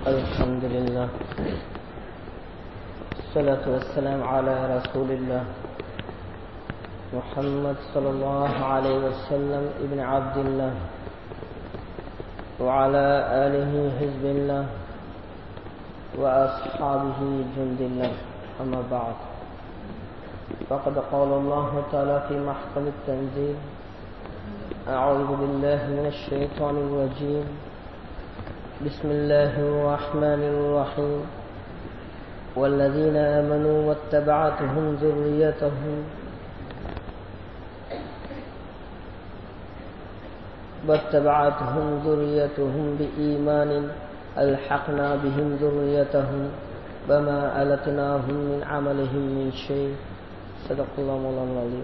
الحمد لله الصلاة والسلام على رسول الله محمد صلى الله عليه وسلم ابن عبد الله وعلى آله حزب الله وأصحابه جند الله أما بعد فقد قال الله تعالى في محكم التنزيل أعوذ بالله من الشيطان الرجيم بسم الله الرحمن الرحيم والذين آمنوا واتبعتهم ذريتهم واتبعتهم ذريتهم بإيمان ألحقنا بهم ذريتهم وما ألتناهم من عملهم من شيء صدق الله مولانا العظيم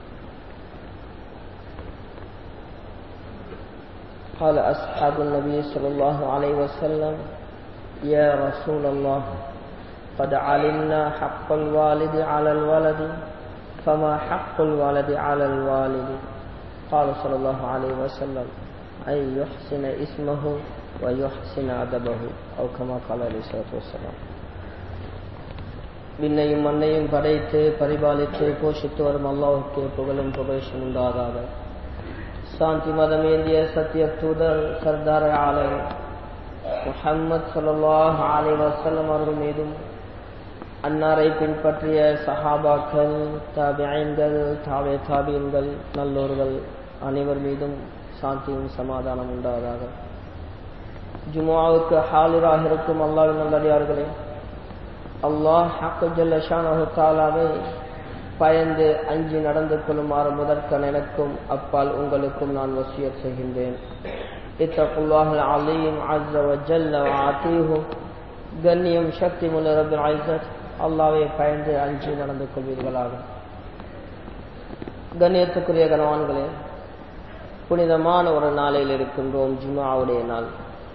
قال أصحاب النبي صلى الله عليه وسلم يا رسول الله قد علمنا حق الوالد على الولد فما حق الولد على الوالد قال صلى الله عليه وسلم أن يحسن اسمه ويحسن أدبه أو كما قال عليه الصلاة والسلام விண்ணையும் மண்ணையும் படைத்து பரிபாலித்து போஷித்து வரும் அல்லாவுக்கு புகழும் புகழ்ச்சி உண்டாகாத சாந்தி மதம் ஏந்திய சத்திய தூதர் சர்தார் ஆலயம் முஹம்மது சல்லாஹ் அலி வசல்லம் அவர்கள் மீதும் அன்னாரை பின்பற்றிய சஹாபாக்கள் தாபியன்கள் தாவே தாபியன்கள் நல்லோர்கள் அனைவர் மீதும் சாந்தியும் சமாதானம் உண்டாவதாக ஜுமாவுக்கு ஹாலிராக இருக்கும் அல்லாவின் நல்லடியார்களே அல்லாஹ் ஹாக்குஜல்லாவே பயந்து அஞ்சி நடந்து கொள்ளுமாறு முதற்கன் எனக்கும் அப்பால் உங்களுக்கும் நான் வசியத் செய்கின்றேன் இத்தகுல்லாஹ் அலீம் அஸ்ஸ வஜல்ல வஅதீஹு கண்ணியம் சக்தி முல்ல ரப்பில் ஐஸத் அல்லாஹ்வை பயந்து அஞ்சி நடந்து கொள்வீர்களாக கண்ணியத்துக்குரிய கனவான்களே புனிதமான ஒரு நாளில் இருக்கின்றோம் ஜுமாவுடைய நாள்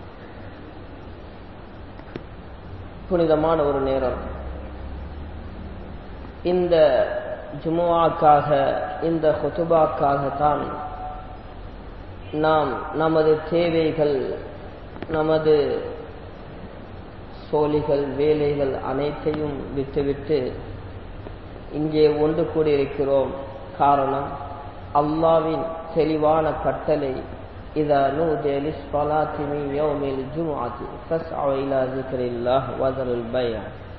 புனிதமான ஒரு நேரம் இந்த ஜுமுவாக்காக இந்த ஹொத்துபாக்காகத்தான் நாம் நமது தேவைகள் நமது சோழிகள் வேலைகள் அனைத்தையும் விட்டுவிட்டு இங்கே ஒன்று கூடியிருக்கிறோம் காரணம் அல்லாவின் தெளிவான கட்டளை إذا نودي للصلاة من يوم الجمعة فاسعوا إلى ذكر الله وذروا البيع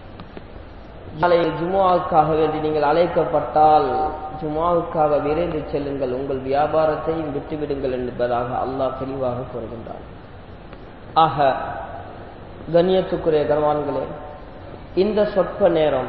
நாளையில் ஜுமாவுக்காக வேண்டி நீங்கள் அழைக்கப்பட்டால் ஜுமாவுக்காக விரைந்து செல்லுங்கள் உங்கள் வியாபாரத்தையும் விட்டுவிடுங்கள் என்பதாக அல்லாஹ் தெளிவாக கூறுகின்றார் ஆக கண்ணியத்துக்குரிய கர்வான்களே இந்த சொற்ப நேரம்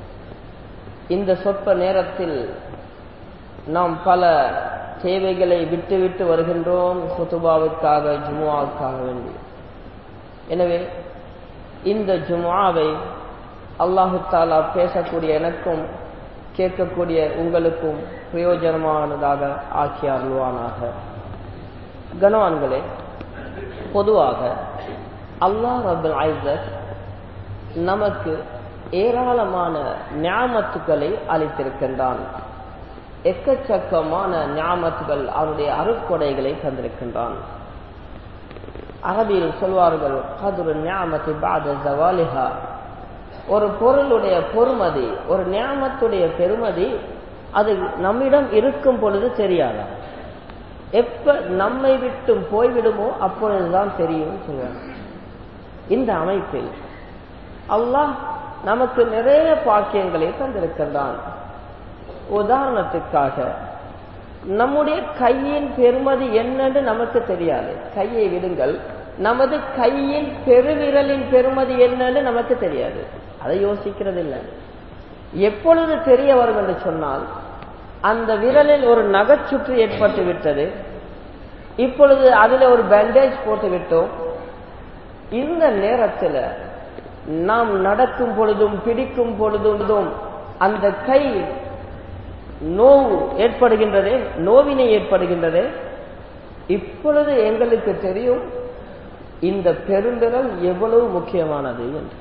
இந்த சொற்ப நேரத்தில் நாம் பல தேவைகளை விட்டு விட்டு வருகின்றோம் ஹுத்துபாவுக்காக ஜுமுவாவுக்காக வேண்டி எனவே இந்த ஜுமுவாவை அல்லாஹு தாலா பேசக்கூடிய எனக்கும் கேட்கக்கூடிய உங்களுக்கும் பிரயோஜனமானதாக ஆக்கி அருள்வானாக கனவான்களே பொதுவாக அல்லாஹ் ரபுல் ஐசத் நமக்கு ஏராளமான ஞாபத்துக்களை அளித்திருக்கின்றான் எக்கச்சக்கமான ஞாபத்துகள் அவருடைய அருக்கொடைகளை தந்திருக்கின்றான் அரபியில் சொல்வார்கள் கதுரு ஞாபத்தை பாத ஜவாலிஹா ஒரு பொருளுடைய பொறுமதி ஒரு ஞாபத்துடைய பெருமதி அது நம்மிடம் இருக்கும் பொழுது தெரியாதா எப்ப நம்மை விட்டும் போய்விடுமோ அப்பொழுதுதான் தெரியும் சொல்வாங்க இந்த அமைப்பில் அல்லாஹ் நமக்கு நிறைய பாக்கியங்களை தந்திருக்கின்றான் உதாரணத்துக்காக நம்முடைய கையின் பெருமதி என்னன்னு நமக்கு தெரியாது கையை விடுங்கள் நமது கையின் பெருவிரலின் பெருமதி என்னன்னு நமக்கு தெரியாது அதை யோசிக்கிறது இல்லை எப்பொழுது தெரிய வரும் என்று சொன்னால் அந்த விரலில் ஒரு நகைச்சுற்று ஏற்பட்டு விட்டது இப்பொழுது அதில் ஒரு பேண்டேஜ் போட்டு விட்டோம் இந்த நேரத்தில் நாம் நடக்கும் பொழுதும் பிடிக்கும் பொழுதும் அந்த கை நோவு ஏற்படுகின்றதே நோவினை ஏற்படுகின்றதே இப்பொழுது எங்களுக்கு தெரியும் இந்த பெருந்திரல் எவ்வளவு முக்கியமானது என்று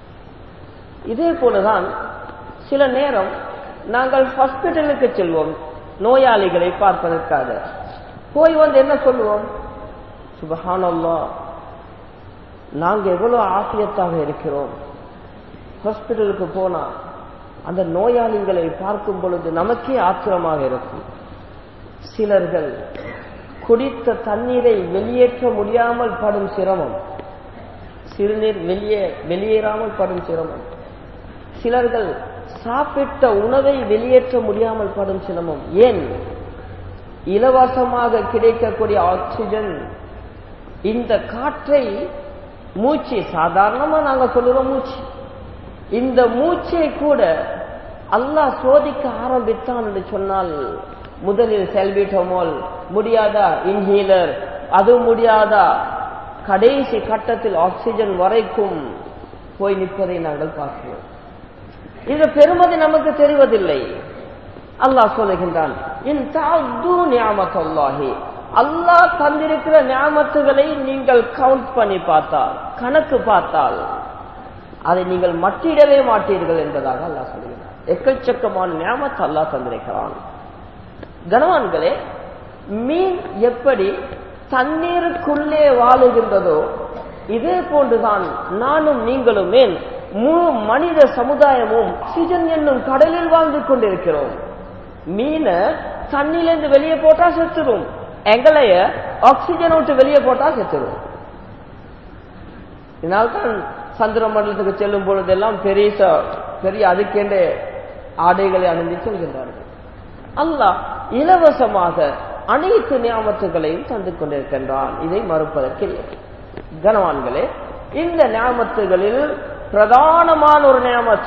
இதே போலதான் சில நேரம் நாங்கள் ஹாஸ்பிட்டலுக்கு செல்வோம் நோயாளிகளை பார்ப்பதற்காக போய் வந்து என்ன சொல்லுவோம் சுபஹானல்லா நாங்க எவ்வளவு ஆசியத்தாக இருக்கிறோம் ஹாஸ்பிட்டலுக்கு போனா அந்த நோயாளிகளை பார்க்கும் பொழுது நமக்கே ஆத்திரமாக இருக்கும் சிலர்கள் குடித்த தண்ணீரை வெளியேற்ற முடியாமல் படும் சிரமம் சிறுநீர் வெளியே வெளியேறாமல் படும் சிரமம் சிலர்கள் சாப்பிட்ட உணவை வெளியேற்ற முடியாமல் படும் சிரமம் ஏன் இலவசமாக கிடைக்கக்கூடிய ஆக்சிஜன் இந்த காற்றை மூச்சு சாதாரணமா நாங்க சொல்லுறோம் மூச்சு இந்த மூச்சை கூட அல்லாஹ் சோதிக்க ஆரம்பித்தான் என்று சொன்னால் முதலில் செல்விட்டோமோல் முடியாதா இன்ஹீலர் அது முடியாதா கடைசி கட்டத்தில் ஆக்சிஜன் வரைக்கும் போய் நிற்பதை நாங்கள் பார்க்கிறோம் இந்த பெருமதி நமக்கு தெரிவதில்லை அல்லாஹ் சொல்லுகின்றான் இன் தாது ஞாபகல்லாஹி அல்லாஹ் தந்திருக்கிற ஞாபகத்துகளை நீங்கள் கவுண்ட் பண்ணி பார்த்தால் கணக்கு பார்த்தால் அதை நீங்கள் மட்டிடவே மாட்டீர்கள் என்பதாக அல்லாஹ் சொல்லுகிறார் எக்கச்சக்கமான ஞாபகத்தை அல்லாஹ் தந்திருக்கிறான் கனவான்களே மீன் எப்படி தண்ணீருக்குள்ளே வாழுகின்றதோ இதே போன்றுதான் நானும் நீங்களுமே முழு மனித சமுதாயமும் ஆக்சிஜன் என்னும் கடலில் வாழ்ந்து கொண்டிருக்கிறோம் மீனை தண்ணியிலிருந்து வெளியே போட்டா செத்துடும் எங்களைய ஆக்சிஜன் விட்டு வெளியே போட்டா செத்துடும் இதனால்தான் சந்திர மண்டலத்துக்கு செல்லும் பொழுதெல்லாம் பெரிய பெரிய அதுக்கேண்ட ஆடைகளை அணிந்து செல்கின்றார்கள் அல்லாஹ் இலவசமாக அனைத்து ஞாபகங்களையும் தந்து கொண்டிருக்கின்றான் இதை மறுப்பதற்கில்லை கனவான்களே இந்த ஞாபகங்களில் பிரதானமான ஒரு ஞாபகம்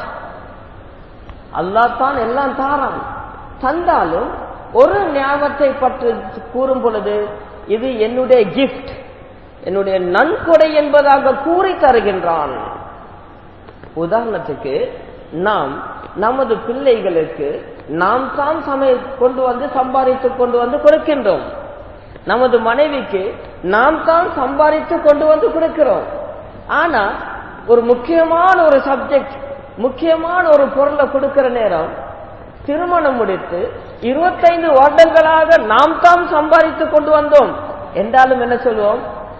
அல்லாஹ் தான் எல்லாம் தாரான் தந்தாலும் ஒரு ஞாபகத்தை பற்றி கூறும் பொழுது இது என்னுடைய கிஃப்ட் என்னுடைய நன்கொடை என்பதாக கூறி தருகின்றான் உதாரணத்துக்கு நாம் நமது பிள்ளைகளுக்கு நாம் தான் சமை கொண்டு வந்து சம்பாதித்து கொண்டு வந்து கொடுக்கின்றோம் நமது மனைவிக்கு நாம் தான் சம்பாதித்து கொண்டு வந்து கொடுக்கிறோம் ஆனா ஒரு முக்கியமான ஒரு சப்ஜெக்ட் முக்கியமான ஒரு பொருளை கொடுக்கிற நேரம் திருமணம் முடித்து இருபத்தைந்து வருடங்களாக நாம் தான் சம்பாதித்து கொண்டு வந்தோம் என்றாலும் என்ன சொல்லுவோம்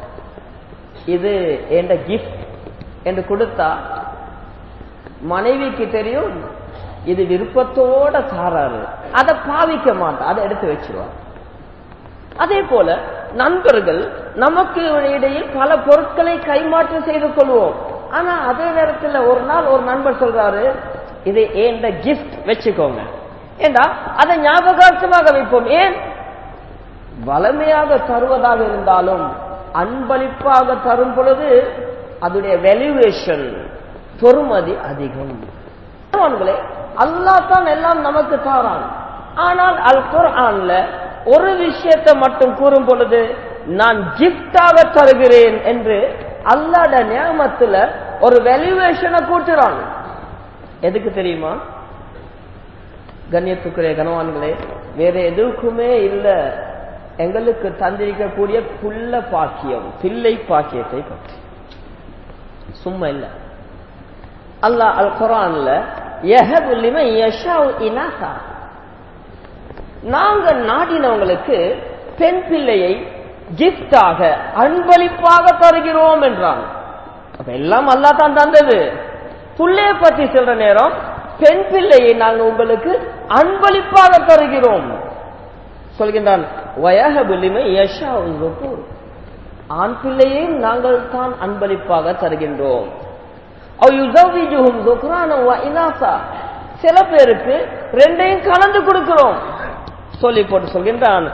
இது என்ற கிஃப்ட் என்று கொடுத்தா மனைவிக்கு தெரியும் இது விருப்பத்தோட தாராரு அதை பாவிக்க மாட்டா அதை எடுத்து வச்சிருவார் அதே போல நண்பர்கள் நமக்கு இடையில் பல பொருட்களை கைமாற்று செய்து கொள்வோம் ஆனா அதே நேரத்தில் ஒரு நாள் ஒரு நண்பர் சொல்றாரு இது ஏண்ட கிஃப்ட் வச்சுக்கோங்க ஏண்டா அதை ஞாபகார்த்தமாக வைப்போம் ஏன் வளமையாக தருவதாக இருந்தாலும் அன்பளிப்பாக தரும் பொழுது அதனுடைய வேல்யூவேஷன் பொறுமதி அதிகம் அல்லாஹ் தான் எல்லாம் நமக்கு தாரான் ஆனால் அல் குர்ஆன்ல ஒரு விஷயத்தை மட்டும் கூறும் பொழுது நான் கிஃப்டாக தருகிறேன் என்று அல்லாட நியமத்துல ஒரு வேல்யூவேஷனை கூட்டுறான் எதுக்கு தெரியுமா கண்ணியத்துக்குரிய கனவான்களே வேற எதுக்குமே இல்ல எங்களுக்கு தந்திருக்கக்கூடிய புல்ல பாக்கியம் பிள்ளை பாக்கியத்தை பற்றி சும்மா இல்ல அல்லாஹ் அல் குரான்ல நாங்க நாடினவங்களுக்கு பெண் பிள்ளையை கிஃப்டாக அன்பளிப்பாக தருகிறோம் என்றான் அப்ப எல்லாம் அல்லா தான் தந்தது புள்ளைய பற்றி சொல்ற நேரம் பெண் பிள்ளையை நாங்கள் உங்களுக்கு அன்பளிப்பாக தருகிறோம் சொல்கின்றான் ஆண் பிள்ளையையும் நாங்கள் தான் அன்பளிப்பாக தருகின்றோம் சில பேருக்கு ரெண்டையும் கலந்து கொடுக்கிறோம் சொல்லி போட்டு சொல்கின்றான்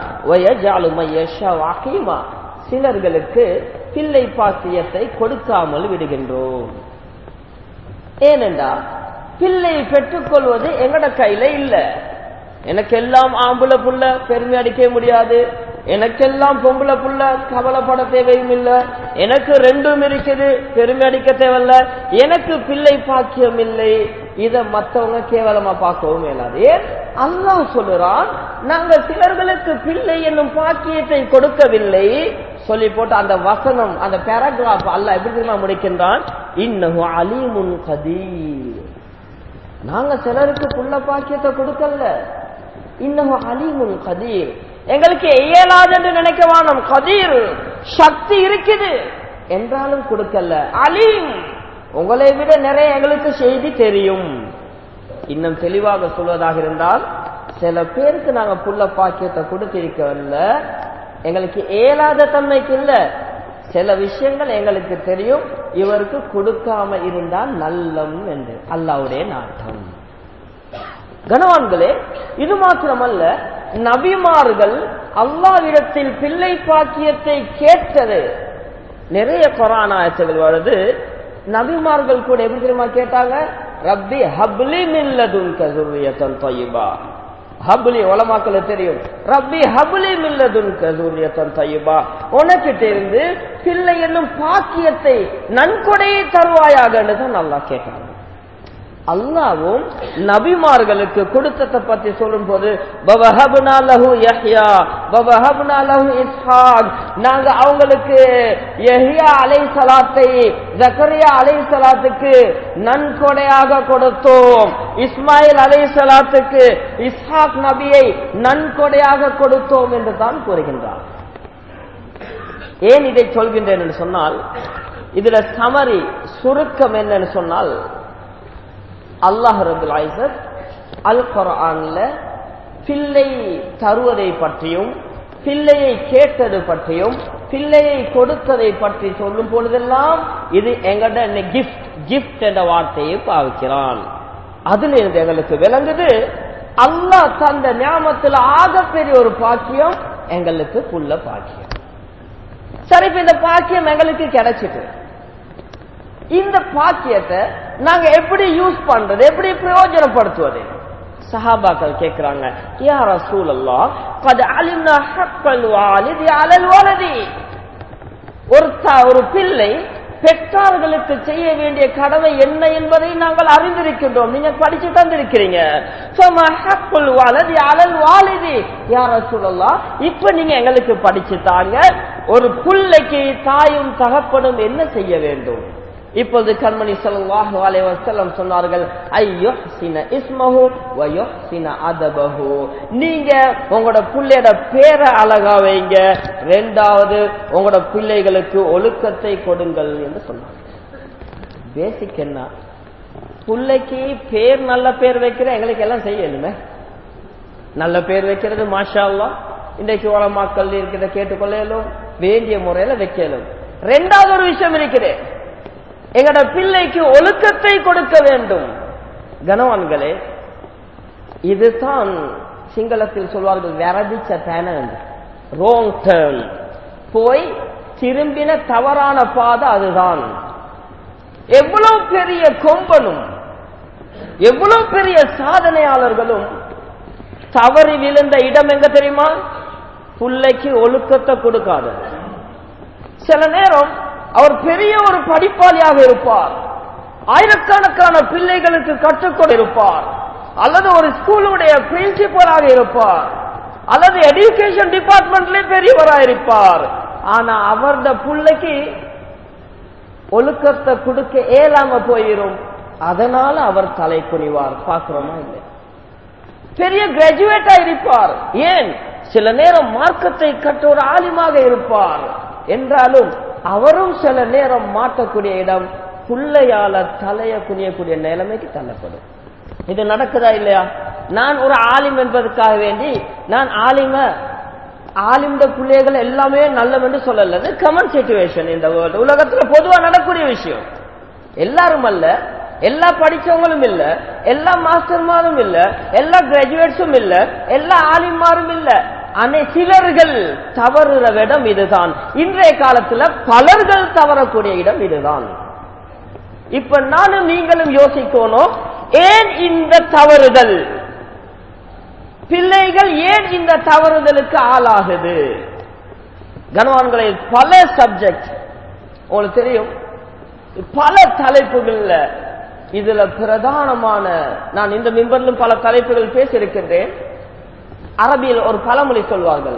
சிலர்களுக்கு பிள்ளை பாக்கியத்தை கொடுக்காமல் விடுகின்றோம் ஏனென்றா பிள்ளை பெற்றுக்கொள்வது எங்கட கையில இல்ல எனக்கெல்லாம் ஆம்புல புள்ள பெருமை அடிக்க முடியாது எனக்கெல்லாம் பொம்பளை புள்ள கவலைப்பட தேவையும் இல்ல எனக்கு ரெண்டும் இருக்குது பெருமை அடிக்க தேவையில்ல எனக்கு பிள்ளை பாக்கியம் இல்லை இத மத்தவங்க கேவலமா பார்க்கவும் இயலாது ஏன் அல்லாஹ் சொல்லுறான் நாங்க சிலர்களுக்கு பிள்ளை என்னும் பாக்கியத்தை கொடுக்கவில்லை சொல்லி போட்டு அந்த வசனம் அந்த பேராகிராஃப் அல்லாஹ் எப்படி தெரியுமா முடிக்கின்றான் இன்னஹு அலீமுன் கதீர் நாங்க சிலருக்கு புள்ள பாக்கியத்தை கொடுக்கல இன்னஹு அலீமுன் கதீர் எங்களுக்கு இயலாது என்று நினைக்க வேணும் கதீர் சக்தி இருக்குது என்றாலும் கொடுக்கல அலீம் உங்களை விட நிறைய எங்களுக்கு செய்தி தெரியும் இன்னும் தெளிவாக சொல்வதாக இருந்தால் சில பேருக்கு நாங்க புள்ள பாக்கியத்தை கொடுத்திருக்கவில்ல எங்களுக்கு ஏலாத தன்மைக்கு இல்ல சில விஷயங்கள் எங்களுக்கு தெரியும் இவருக்கு கொடுக்காம இருந்தால் நல்லம் என்று அல்லாவுடைய நாட்டம் கனவான்களே இது மாத்திரமல்ல நபிமார்கள் அல்லாவிடத்தில் பிள்ளை பாக்கியத்தை கேட்டது நிறைய கொரானாயத்துகள் வருது நபிமார்கள் கூட எப்படி தெரியுமா கேட்டாங்க ரப்பி ஹப்லி மில்லதுன் கசுரியத்தன் தொய்பா ஹப்லி உலமாக்கள் தெரியும் ரப்பி ஹப்லி மில்லதுன் கசுரியத்தன் தொய்பா உனக்கு தெரிந்து பிள்ளை என்னும் பாக்கியத்தை நன்கொடையை தருவாயாக தான் நல்லா கேட்டாங்க அல்லாவும் நபிமார்களுக்கு கொடுத்ததை பத்தி சொல்லும் போது நாங்க அவங்களுக்கு யஹ்யா அலை சலாத்தை ஜக்கரியா அலை சலாத்துக்கு நன்கொடையாக கொடுத்தோம் இஸ்மாயில் அலை சலாத்துக்கு இஸ்ஹாக் நபியை நன்கொடையாக கொடுத்தோம் என்று தான் கூறுகின்றார் ஏன் இதை சொல்கின்றேன் என்று சொன்னால் இதுல சமரி சுருக்கம் என்னன்னு சொன்னால் அல்லாஹ் ரபுல் ஐசத் அல் குரான்ல பிள்ளை தருவதை பற்றியும் பிள்ளையை கேட்டது பற்றியும் பிள்ளையை கொடுத்ததை பற்றி சொல்லும் பொழுதெல்லாம் இது எங்கட கிஃப்ட் கிஃப்ட் என்ற வார்த்தையை பாவிக்கிறான் அதுல இருந்து எங்களுக்கு விளங்குது அல்லாஹ் தந்த ஞாபகத்தில் ஆகப்பெரிய ஒரு பாக்கியம் எங்களுக்கு புள்ள பாக்கியம் சரி இப்ப இந்த பாக்கியம் எங்களுக்கு கிடைச்சிட்டு இந்த பாக்கியத்தை நாங்க எப்படி யூஸ் பண்றது எப்படி பிரயோஜனப்படுத்துவது சஹாபாக்கள் கேட்கிறாங்க யா ரசூல் அல்லா கது அலிம்னா ஹக்கல் வாலிதி அலல் வலதி ஒரு ஒரு பிள்ளை பெற்றார்களுக்கு செய்ய வேண்டிய கடமை என்ன என்பதை நாங்கள் அறிந்திருக்கின்றோம் நீங்க படிச்சு தந்திருக்கிறீங்க அலல் வாலிதி யார சொல்லலாம் இப்ப நீங்க எங்களுக்கு படிச்சு தாங்க ஒரு பிள்ளைக்கு தாயும் தகப்பனும் என்ன செய்ய வேண்டும் இப்போது கண்மணி ஸல்லல்லாஹு அலைஹி வஸல்லம் சொன்னார்கள் ஐயுஹ்சின இஸ்மஹு வ யுஹ்சின அதபஹு நீங்க உங்களோட பிள்ளையோட பேரை அழகா வைங்க ரெண்டாவது உங்களோட பிள்ளைகளுக்கு ஒழுக்கத்தை கொடுங்கள் என்று சொன்னாங்க பேசிக் என்ன பிள்ளைக்கு பேர் நல்ல பேர் வைக்கிற எங்களுக்கு எல்லாம் செய்யணுமே நல்ல பேர் வைக்கிறது மாஷா அல்லாஹ் இன்றைக்கு உலமாக்கல் இருக்கிறத கேட்டுக்கொள்ளலும் வேண்டிய முறையில வைக்கலும் ரெண்டாவது ஒரு விஷயம் இருக்குது எங்கட பிள்ளைக்கு ஒழுக்கத்தை கொடுக்க வேண்டும் கனவான்களே இதுதான் சிங்களத்தில் சொல்வார்கள் விரதிச்ச தேன ரோங் டேர்ன் போய் திரும்பின தவறான பாதை அதுதான் எவ்வளவு பெரிய கொம்பனும் எவ்வளவு பெரிய சாதனையாளர்களும் தவறி விழுந்த இடம் எங்க தெரியுமா பிள்ளைக்கு ஒழுக்கத்தை கொடுக்காது சில நேரம் அவர் பெரிய ஒரு படிப்பாளியாக இருப்பார் ஆயிரக்கணக்கான பிள்ளைகளுக்கு கற்றுக்கொண்டு இருப்பார் அல்லது ஒரு ஸ்கூலுடைய பிரின்சிபலாக இருப்பார் அல்லது எஜுகேஷன் டிபார்ட்மெண்ட்ல பெரியவராக இருப்பார் ஆனா அவரது பிள்ளைக்கு ஒழுக்கத்தை கொடுக்க இயலாம போயிரும் அதனால அவர் தலை குனிவார் பார்க்கிறோமா இல்லை பெரிய கிராஜுவேட்டா இருப்பார் ஏன் சில நேரம் மார்க்கத்தை கற்ற ஒரு ஆலிமாக இருப்பார் என்றாலும் அவரும் சில நேரம் மாட்டக்கூடிய இடம் புள்ளையால தலைய குனியக்கூடிய நிலைமைக்கு தள்ளப்படும் இது நடக்குதா இல்லையா நான் ஒரு ஆலிம் என்பதற்காக வேண்டி நான் ஆலிம ஆலிம்ட பிள்ளைகள் எல்லாமே நல்லம் என்று சொல்லல கமன் சிச்சுவேஷன் இந்த வேர்ல்டு உலகத்துல பொதுவா நடக்கூடிய விஷயம் எல்லாரும் அல்ல எல்லா படிச்சவங்களும் இல்ல எல்லா மாஸ்டர்மாரும் இல்ல எல்லா கிராஜுவேட்ஸும் இல்ல எல்லா ஆலிமாரும் இல்ல அனை சிலர்கள் தவறுற இடம் இதுதான் இன்றைய காலத்துல பலர்கள் தவறக்கூடிய இடம் இதுதான் இப்ப நானும் நீங்களும் யோசிக்கணும் ஏன் இந்த தவறுதல் பிள்ளைகள் ஏன் இந்த தவறுதலுக்கு ஆளாகுது கனவான்களை பல சப்ஜெக்ட் உங்களுக்கு தெரியும் பல தலைப்புகள்ல இதுல பிரதானமான நான் இந்த மிம்பரிலும் பல தலைப்புகள் பேசியிருக்கின்றேன் அரபியில் ஒரு பழமொழி சொல்வார்கள்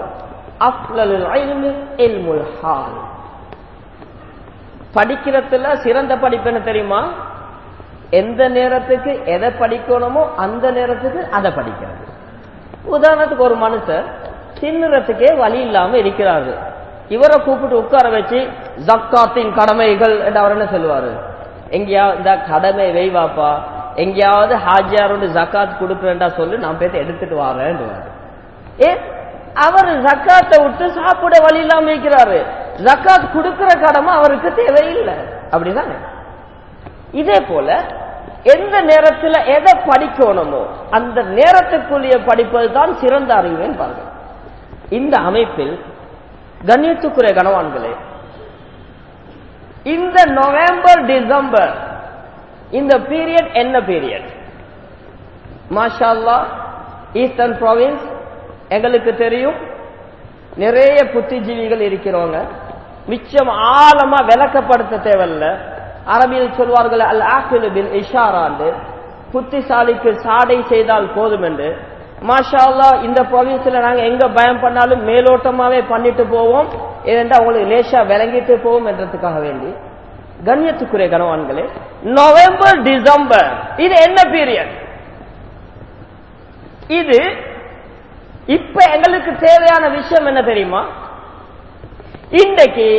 படிக்கிறதுல சிறந்த படிப்பு என்ன தெரியுமா எந்த நேரத்துக்கு எதை படிக்கணுமோ அந்த நேரத்துக்கு அதை படிக்கிறது உதாரணத்துக்கு ஒரு மனுஷர் தின்னுறதுக்கே வழி இல்லாம இருக்கிறாரு இவரை கூப்பிட்டு உட்கார வச்சு ஜக்காத்தின் கடமைகள் என்று அவர் என்ன சொல்லுவாரு எங்கேயாவது இந்த கடமை வெய்வாப்பா எங்கேயாவது ஹாஜியாரோட ஜக்காத் கொடுக்குறேன்டா சொல்லி நான் பேச எடுத்துட்டு வரேன் ஏ அவர் ஜக்காத்தை விட்டு சாப்பிட வழி இல்லாம இருக்கிறாரு ஜக்காத் கொடுக்கிற கடமை அவருக்கு தேவையில்லை அப்படிதானே இதே போல எந்த நேரத்தில் எதை படிக்கணுமோ அந்த நேரத்துக்குரிய படிப்பது தான் சிறந்த அறிவுன்னு பாருங்க இந்த அமைப்பில் கண்ணியத்துக்குரிய கனவான்களே இந்த நவம்பர் டிசம்பர் இந்த பீரியட் என்ன பீரியட் மாஷால்லா ஈஸ்டர்ன் ப்ராவின்ஸ் எங்களுக்கு தெரியும் நிறைய புத்திஜீவிகள் இருக்கிறவங்க மிச்சம் ஆழமா விளக்கப்படுத்த தேவையில்ல அரபியில் சொல்வார்கள் அல் ஆக்கிலு பில் இஷாராண்டு புத்திசாலிக்கு சாடை செய்தால் போதும் என்று மாஷா இந்த ப்ரொவின்ஸ்ல நாங்க எங்க பயம் பண்ணாலும் மேலோட்டமாவே பண்ணிட்டு போவோம் ஏனென்றா உங்களுக்கு லேசா விளங்கிட்டு போவோம் என்றதுக்காக வேண்டி கண்ணியத்துக்குரிய கனவான்களே நவம்பர் டிசம்பர் இது என்ன பீரியட் இது இப்ப எங்களுக்கு தேவையான விஷயம் என்ன தெரியுமா இன்றைக்கு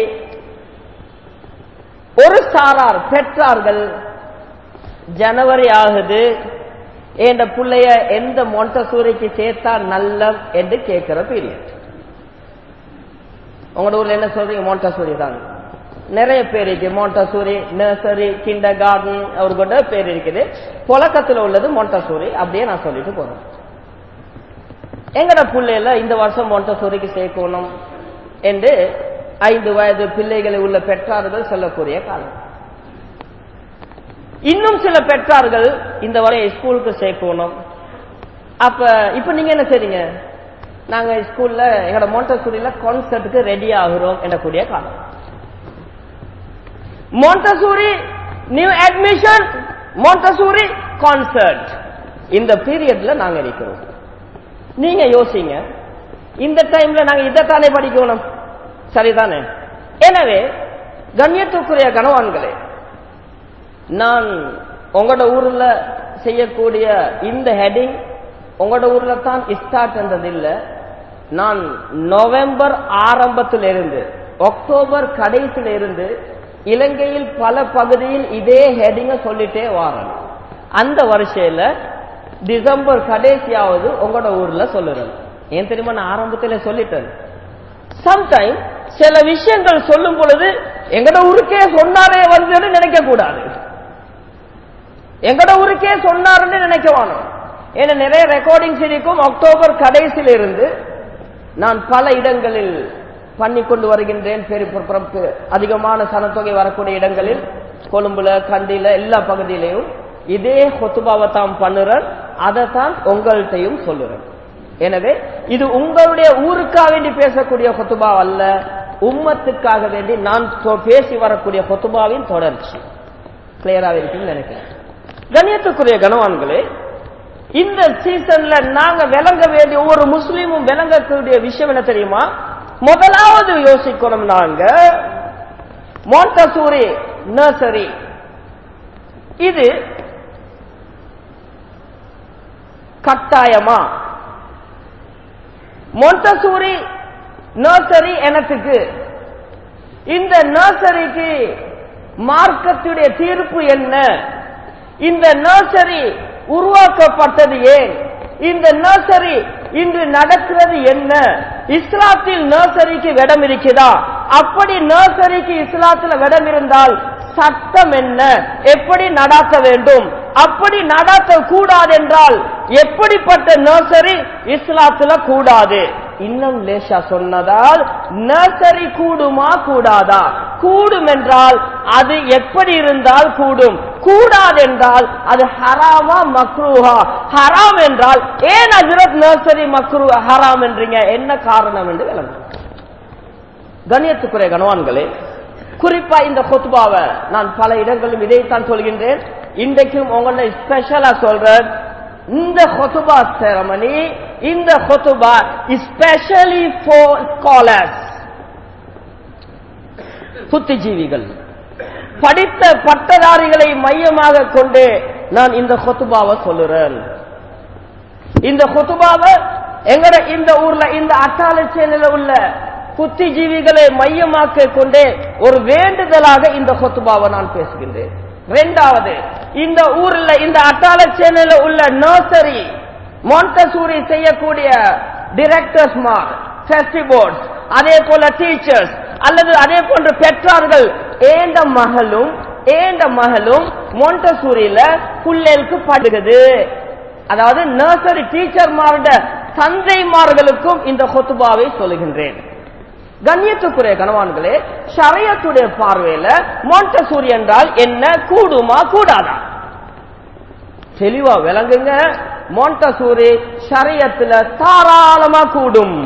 ஒரு சாரார் பெற்றார்கள் ஜனவரி ஆகுது என்ற பிள்ளைய எந்த மொண்டசூரிக்கு சேர்த்தா நல்ல என்று கேட்கிற பீரியட் உங்களோட ஊர்ல என்ன சொல்றீங்க மொண்டசூரி தான் நிறைய பேர் இருக்கு மொண்டசூரி நர்சரி கிண்டர் கார்டன் அவர்கிட்ட பேர் இருக்குது புழக்கத்தில் உள்ளது மொண்டசூரி அப்படியே நான் சொல்லிட்டு போறேன் எங்கட பிள்ளைல இந்த வருஷம் மொண்டசூரிக்கு சேர்க்கணும் என்று ஐந்து வயது பிள்ளைகளை உள்ள பெற்றார்கள் சொல்லக்கூடிய காலம் இன்னும் சில பெற்றார்கள் இந்த வரை ஸ்கூலுக்கு சேர்க்கணும் அப்ப இப்ப நீங்க என்ன செய்றீங்க நாங்க ஸ்கூல்ல எங்களோட மோண்டசூரியில கான்சர்ட்டுக்கு ரெடி ஆகிறோம் எனக்கூடிய காலம் Montessori new admission Montessori concert இந்த பீரியட்ல நாங்க இருக்கிறோம் நீங்க யோசிங்க இந்த டைம்ல நாங்க இதைத்தானே படிக்கணும் சரிதானே எனவே கண்ணியத்துக்குரிய கனவான்களே நான் உங்களோட ஊர்ல செய்யக்கூடிய இந்த ஹெடிங் உங்களோட ஊர்ல தான் ஸ்டார்ட் என்றது இல்ல நான் நவம்பர் ஆரம்பத்தில் இருந்து அக்டோபர் கடைசியில இருந்து இலங்கையில் பல பகுதியில் இதே ஹெடிங்க சொல்லிட்டே வாரேன் அந்த வருஷையில டிசம்பர் கடைசியாவது உங்களோட ஊர்ல சொல்லுறேன் ஏன் தெரியுமா நான் ஆரம்பத்துல சொல்லிட்டேன் சம்டைம் சில விஷயங்கள் சொல்லும் பொழுது எங்கட ஊருக்கே சொன்னாரே வருதுன்னு நினைக்க கூடாது எங்கட ஊருக்கே சொன்னாருன்னு நினைக்க வேணும் ஏன்னா நிறைய ரெக்கார்டிங்ஸ் இருக்கும் அக்டோபர் கடைசியில் இருந்து நான் பல இடங்களில் பண்ணி கொண்டு வருகின்றேன் பெரிய அதிகமான சனத்தொகை வரக்கூடிய இடங்களில் கொழும்புல கண்டில எல்லா பகுதியிலையும் இதே கொத்துபாவை தான் பண்ணுறேன் அதை தான் உங்கள்கிட்டையும் சொல்லுறேன் எனவே இது உங்களுடைய ஊருக்காக வேண்டி பேசக்கூடிய கொத்துபா அல்ல உம்மத்துக்காக வேண்டி நான் பேசி வரக்கூடிய கொத்துபாவின் தொடர்ச்சி கிளியராக இருக்குன்னு நினைக்கிறேன் கண்ணியத்துக்குரிய கனவான்களே இந்த சீசன்ல நாங்க விளங்க வேண்டிய ஒவ்வொரு முஸ்லீமும் விளங்கக்கூடிய விஷயம் என்ன தெரியுமா முதலாவது யோசிக்கணும் நாங்க மோண்டசூரி நர்சரி இது கட்டாயமா மொண்டசூரி நர்சரி எனத்துக்கு இந்த நர்சரிக்கு மார்க்கத்துடைய தீர்ப்பு என்ன இந்த நர்சரி உருவாக்கப்பட்டது ஏன் இந்த நர்சரி இன்று நடக்கிறது என்ன இஸ்லாத்தில் நர்சரிக்கு இடம் இருக்குதா அப்படி நர்சரிக்கு இஸ்லாத்தில் இடம் இருந்தால் சட்டம் என்ன எப்படி நடாத்த வேண்டும் அப்படி நடாத்த கூடாது என்றால் எப்படிப்பட்ட நர்சரி இஸ்லாத்துல கூடாது இன்னும் லேசா சொன்னதால் நர்சரி கூடுமா கூடாதா கூடும் என்றால் அது எப்படி இருந்தால் கூடும் கூடாது என்றால் அது ஹராமா மக்ரூஹா ஹராம் என்றால் ஏன் அஜரத் நர்சரி மக்ரூ ஹராம் என்றீங்க என்ன காரணம் என்று விளங்கும் கண்ணியத்துக்குரிய கனவான்களே குறிப்பா இந்த கொத்துபாவை நான் பல இடங்களிலும் இதைத்தான் சொல்கின்றேன் இன்றைக்கும் உங்களை ஸ்பெஷலா சொல்றேன் இந்த கொத்துபா செரமனி இந்த கொத்துபா ஸ்பெஷலி ஃபார் ஸ்காலர்ஸ் புத்திஜீவிகள் படித்த பட்டதாரிகளை மையமாக கொண்டு நான் இந்த கொத்துபாவை சொல்லுறேன் இந்த கொத்துபாவை எங்கட இந்த ஊர்ல இந்த அட்டாளச்சேனில உள்ள புத்திஜீவிகளை மையமாக்க கொண்டே ஒரு வேண்டுதலாக இந்த ஹொத்துபாவை நான் பேசுகின்றேன் இரண்டாவது இந்த ஊர்ல இந்த அட்டாள சேனையில உள்ள நர்சரி மாண்டசூரி செய்யக்கூடிய டிரெக்டர்ஸ் மார் போர்ட்ஸ் அதே போல டீச்சர்ஸ் அல்லது அதே போன்ற பெற்றார்கள் ஏந்த மகளும் ஏந்த மகளும் மொண்டசூரியில புள்ளேலுக்கு படுகிறது அதாவது நர்சரி டீச்சர்மாரோட தந்தைமார்களுக்கும் இந்த கொத்துபாவை சொல்லுகின்றேன் கண்ணியத்துக்குரிய கணவான்களே ஷரியத்துடைய பார்வையில மொண்டசூரி என்றால் என்ன கூடுமா கூடாதா தெளிவா விளங்குங்க மொண்டசூரி ஷரியத்துல தாராளமா கூடும்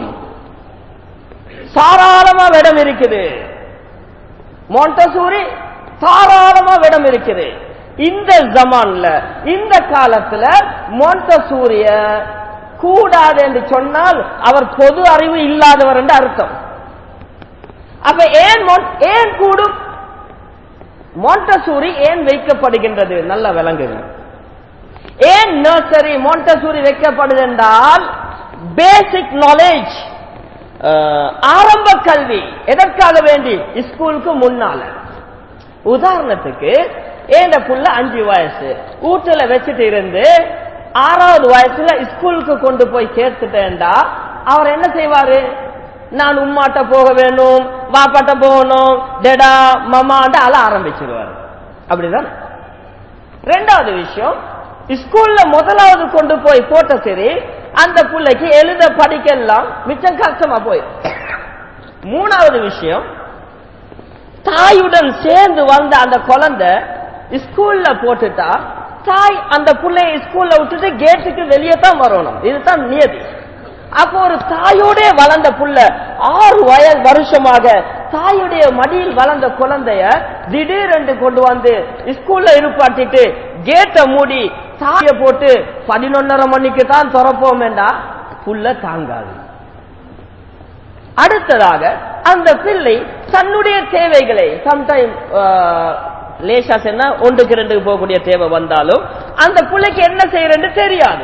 தாராளமா விடம் இருக்குது மொண்டசூரி தாராளமா விடம் இருக்குது இந்த ஜமான்ல இந்த காலத்துல மொண்டசூரிய கூடாது என்று சொன்னால் அவர் பொது அறிவு இல்லாதவர் என்று அர்த்தம் அப்ப ஏன் ஏன் கூடும் மொண்டசூரி ஏன் வைக்கப்படுகின்றது நல்ல விளங்குங்க ஏன் நர்சரி மொண்டசூரி வைக்கப்படுது என்றால் பேசிக் நாலேஜ் ஆரம்ப கல்வி எதற்காக வேண்டி ஸ்கூலுக்கு முன்னால உதாரணத்துக்கு ஏந்த புள்ள அஞ்சு வயசு வீட்டுல வச்சுட்டு இருந்து ஆறாவது வயசுல ஸ்கூலுக்கு கொண்டு போய் சேர்த்துட்டேன்டா அவர் என்ன செய்வாரு நான் உம்மாட்ட போக வேணும் வாப்பாட்ட போகணும் டெடா மமாண்ட அல ஆரம்பிச்சிருவாரு அப்படிதான் ரெண்டாவது விஷயம் ஸ்கூல்ல முதலாவது கொண்டு போய் போட்ட சரி அந்த பிள்ளைக்கு எழுத படிக்கலாம் மிச்சம் கஷ்டமா போய் மூணாவது விஷயம் தாயுடன் சேர்ந்து வந்த அந்த குழந்தை ஸ்கூல்ல போட்டுட்டா தாய் அந்த பிள்ளைய ஸ்கூல்ல விட்டுட்டு கேட்டுக்கு வெளியே தான் வரணும் இதுதான் நியதி அப்போ ஒரு தாயோட வளர்ந்த புள்ள ஆறு வயது வருஷமாக தாயுடைய மடியில் வளர்ந்த குழந்தைய திடீரென்று கொண்டு வந்து ஸ்கூல்ல இருப்பாட்டிட்டு கேட்டை மூடி தாய போட்டு பதினொன்னரை மணிக்கு தான் திறப்போம் என்றா புள்ள தாங்காது அடுத்ததாக அந்த பிள்ளை தன்னுடைய தேவைகளை சம்டைம் லேசா சொன்னா ஒன்றுக்கு ரெண்டுக்கு போகக்கூடிய தேவை வந்தாலும் அந்த பிள்ளைக்கு என்ன செய்யறன்னு தெரியாது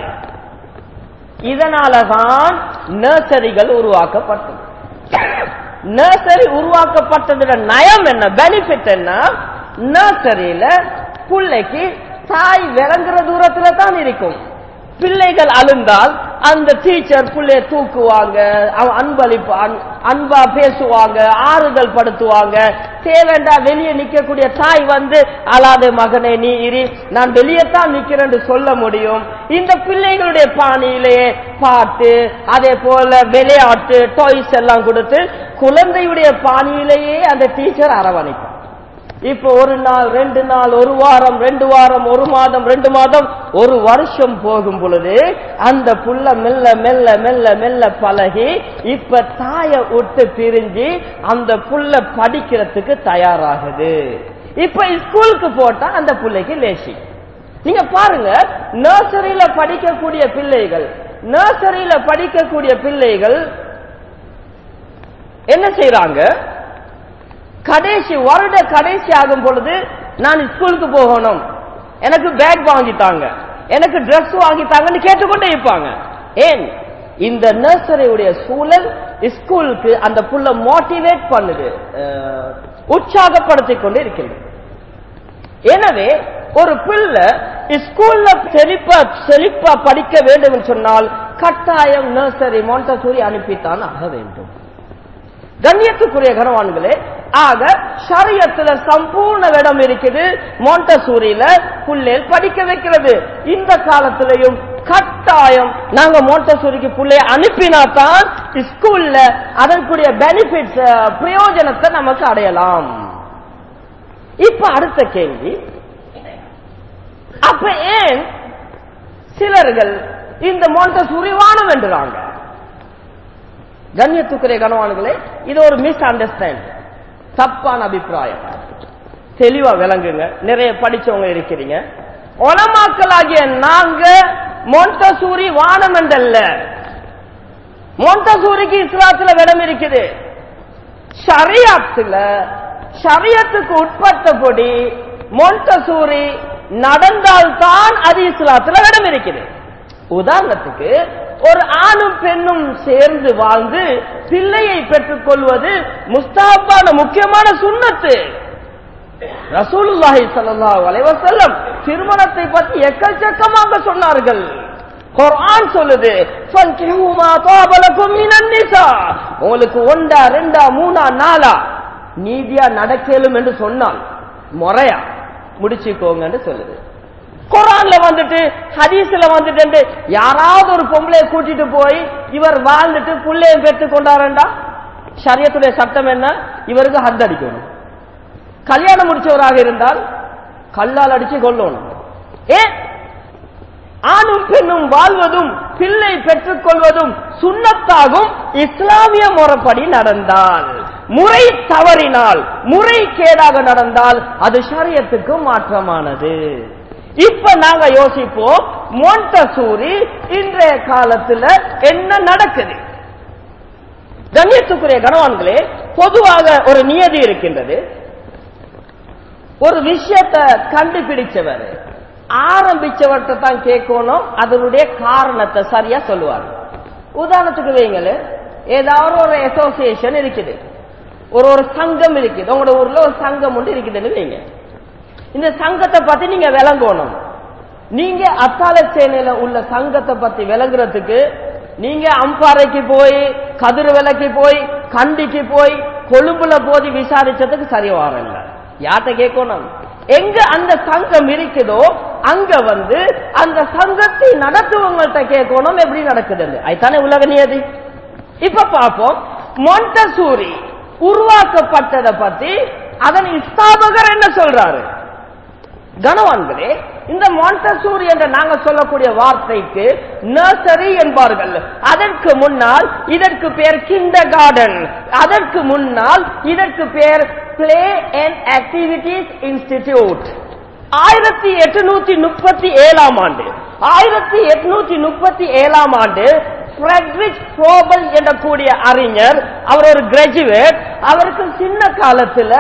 இதனாலதான் நர்சரிகள் உருவாக்கப்பட்டது நர்சரி உருவாக்கப்பட்டதோட நயம் என்ன பெனிஃபிட் என்ன நர்சரியில பிள்ளைக்கு தாய் விளங்குற தூரத்துல தான் இருக்கும் பிள்ளைகள் அழுந்தால் அந்த டீச்சர் பிள்ளைய தூக்குவாங்க அன்பளிப்பு அன்பா பேசுவாங்க ஆறுதல் படுத்துவாங்க தேவைண்டா வெளியே நிக்கக்கூடிய தாய் வந்து அழாத மகனே நீ இரு நான் வெளியே தான் நிக்கிறேன்னு சொல்ல முடியும் இந்த பிள்ளைகளுடைய பாணியிலேயே பாட்டு அதே போல விளையாட்டு டாய்ஸ் எல்லாம் கொடுத்து குழந்தையுடைய பாணியிலேயே அந்த டீச்சர் அரவணைப்பார் இப்ப ஒரு நாள் ரெண்டு நாள் ஒரு வாரம் ரெண்டு வாரம் ஒரு மாதம் ரெண்டு மாதம் ஒரு வருஷம் போகும் பொழுது அந்த புள்ள மெல்ல மெல்ல மெல்ல மெல்ல பழகி இப்ப தாய விட்டு பிரிஞ்சு அந்த புள்ள படிக்கிறதுக்கு தயாராகுது இப்ப ஸ்கூலுக்கு போட்டா அந்த பிள்ளைக்கு லேசி நீங்க பாருங்க நர்சரியில படிக்கக்கூடிய பிள்ளைகள் நர்சரியில படிக்கக்கூடிய பிள்ளைகள் என்ன செய்யறாங்க கடைசி வருட கடைசி ஆகும் பொழுது நான் ஸ்கூலுக்கு போகணும் எனக்கு பேக் வாங்கித்தாங்க எனக்கு ட்ரெஸ் வாங்கித்தாங்கன்னு கேட்டுக்கொண்டே இருப்பாங்க ஏன் இந்த நர்சரியுடைய சூழல் ஸ்கூலுக்கு அந்த புள்ள மோட்டிவேட் பண்ணுது உற்சாகப்படுத்திக் கொண்டு இருக்கின்றது எனவே ஒரு பிள்ளை ஸ்கூல்ல செழிப்பா செழிப்பா படிக்க வேண்டும் என்று சொன்னால் கட்டாயம் நர்சரி மொண்டசூரி அனுப்பித்தான் ஆக வேண்டும் கண்ணியத்துக்குரிய கனவான்களே ஆக ஷரியத்துல சம்பூர்ண இடம் இருக்குது மோண்டசூரியில புள்ளேல் படிக்க வைக்கிறது இந்த காலத்திலையும் கட்டாயம் நாங்க மோண்டசூரிக்கு புள்ளைய அனுப்பினாதான் ஸ்கூல்ல அதற்குரிய பெனிஃபிட்ஸ் பிரயோஜனத்தை நமக்கு அடையலாம் இப்ப அடுத்த கேள்வி அப்ப ஏன் சிலர்கள் இந்த மோண்டசூரி வானம் என்றாங்க கண்ணியத்துக்குரிய கனவான்களே இது ஒரு மிஸ் அண்டர்ஸ்டாண்ட் தப்பான அபிப்பிராயம் தெளிவா விளங்குங்க நிறைய படிச்சவங்க இருக்கிறீங்க ஒலமாக்கலாகிய நாங்க மொண்டசூரி வானம் என்றல்ல மொண்டசூரிக்கு இஸ்லாத்துல இடம் இருக்குது ஷரியாத்துல ஷரியத்துக்கு உட்பட்டபடி மொண்டசூரி நடந்தால்தான் அது இஸ்லாத்துல இடம் இருக்குது உதாரணத்துக்கு ஒரு ஆணும் பெண்ணும் சேர்ந்து வாழ்ந்து பிள்ளையை பெற்றுக் கொள்வது முஸ்தாபான முக்கியமான சுண்ணத்து ரசூலுல்லாஹி ஸல்லல்லாஹு அலைஹி வஸல்லம் திருமணத்தை பற்றி எக்கச்சக்கமாக சொன்னார்கள் குர்ஆன் சொல்லுது ஃபன்கிஹு மா தாப லக்கும் மினன் நிசா உங்களுக்கு ஒண்டா ரெண்டா மூணா நாலா நீதியா நடக்கலும் என்று சொன்னால் முறையா முடிச்சுக்கோங்கன்னு சொல்லுது குரான்ல வந்துட்டு ஹதீஸ்ல வந்துட்டு யாராவது ஒரு பொம்பளைய கூட்டிட்டு போய் இவர் வாழ்ந்துட்டு புள்ளைய பெற்று கொண்டாரண்டா ஷரியத்துடைய சட்டம் என்ன இவருக்கு ஹத் அடிக்கணும் கல்யாணம் முடிச்சவராக இருந்தால் கல்லால் அடிச்சு கொள்ளணும் ஏன் ஆணும் பெண்ணும் வாழ்வதும் பிள்ளை பெற்றுக் கொள்வதும் சுண்ணத்தாகும் இஸ்லாமிய முறைப்படி நடந்தால் முறை தவறினால் முறை கேடாக நடந்தால் அது ஷரியத்துக்கு மாற்றமானது இப்ப நாங்க யோசிப்போம் மொண்டசூரி இன்றைய காலத்துல என்ன நடக்குது கண்ணியத்துக்குரிய கணவான்களே பொதுவாக ஒரு நியதி இருக்கின்றது ஒரு விஷயத்தை கண்டுபிடிச்சவர் ஆரம்பிச்சவர்கிட்ட தான் கேட்கணும் அதனுடைய காரணத்தை சரியா சொல்லுவார் உதாரணத்துக்கு வைங்களேன் ஏதாவது ஒரு அசோசியேஷன் இருக்குது ஒரு ஒரு சங்கம் இருக்குது உங்களோட ஊர்ல ஒரு சங்கம் ஒன்று இருக்குதுன்னு வைங்க இந்த சங்கத்தை பத்தி நீங்க விளங்கணும் நீங்க அத்தால சேனையில உள்ள சங்கத்தை பத்தி விளங்குறதுக்கு நீங்க அம்பாறைக்கு போய் கதிர் விலைக்கு போய் கண்டிக்கு போய் கொழும்புல போதி விசாரிச்சதுக்கு சரி வரல யார்கிட்ட கேட்கணும் எங்க அந்த சங்கம் இருக்குதோ அங்க வந்து அந்த சங்கத்தை நடத்துவங்கள்ட்ட கேட்கணும் எப்படி நடக்குதுன்னு அதுதானே உலக நியதி இப்ப பார்ப்போம் மொண்டசூரி உருவாக்கப்பட்டதை பத்தி அதன் ஸ்தாபகர் என்ன சொல்றாரு கனவான்களே இந்த மாண்டசூரி என்ற நாங்க சொல்லக்கூடிய வார்த்தைக்கு நர்சரி என்பார்கள் அதற்கு முன்னால் இதற்கு பேர் கிண்டர் கார்டன் அதற்கு முன்னால் இதற்கு பேர் பிளே அண்ட் ஆக்டிவிட்டிஸ் இன்ஸ்டிடியூட் ஆயிரத்தி எட்டுநூத்தி முப்பத்தி ஏழாம் ஆண்டு ஆயிரத்தி எட்நூத்தி முப்பத்தி ஏழாம் ஆண்டு ஃபிரெட்ரிக் ஃப்ரோபல் என்ற கூடிய அறிஞர் அவர் ஒரு கிராஜுவேட் அவருக்கு சின்ன காலத்துல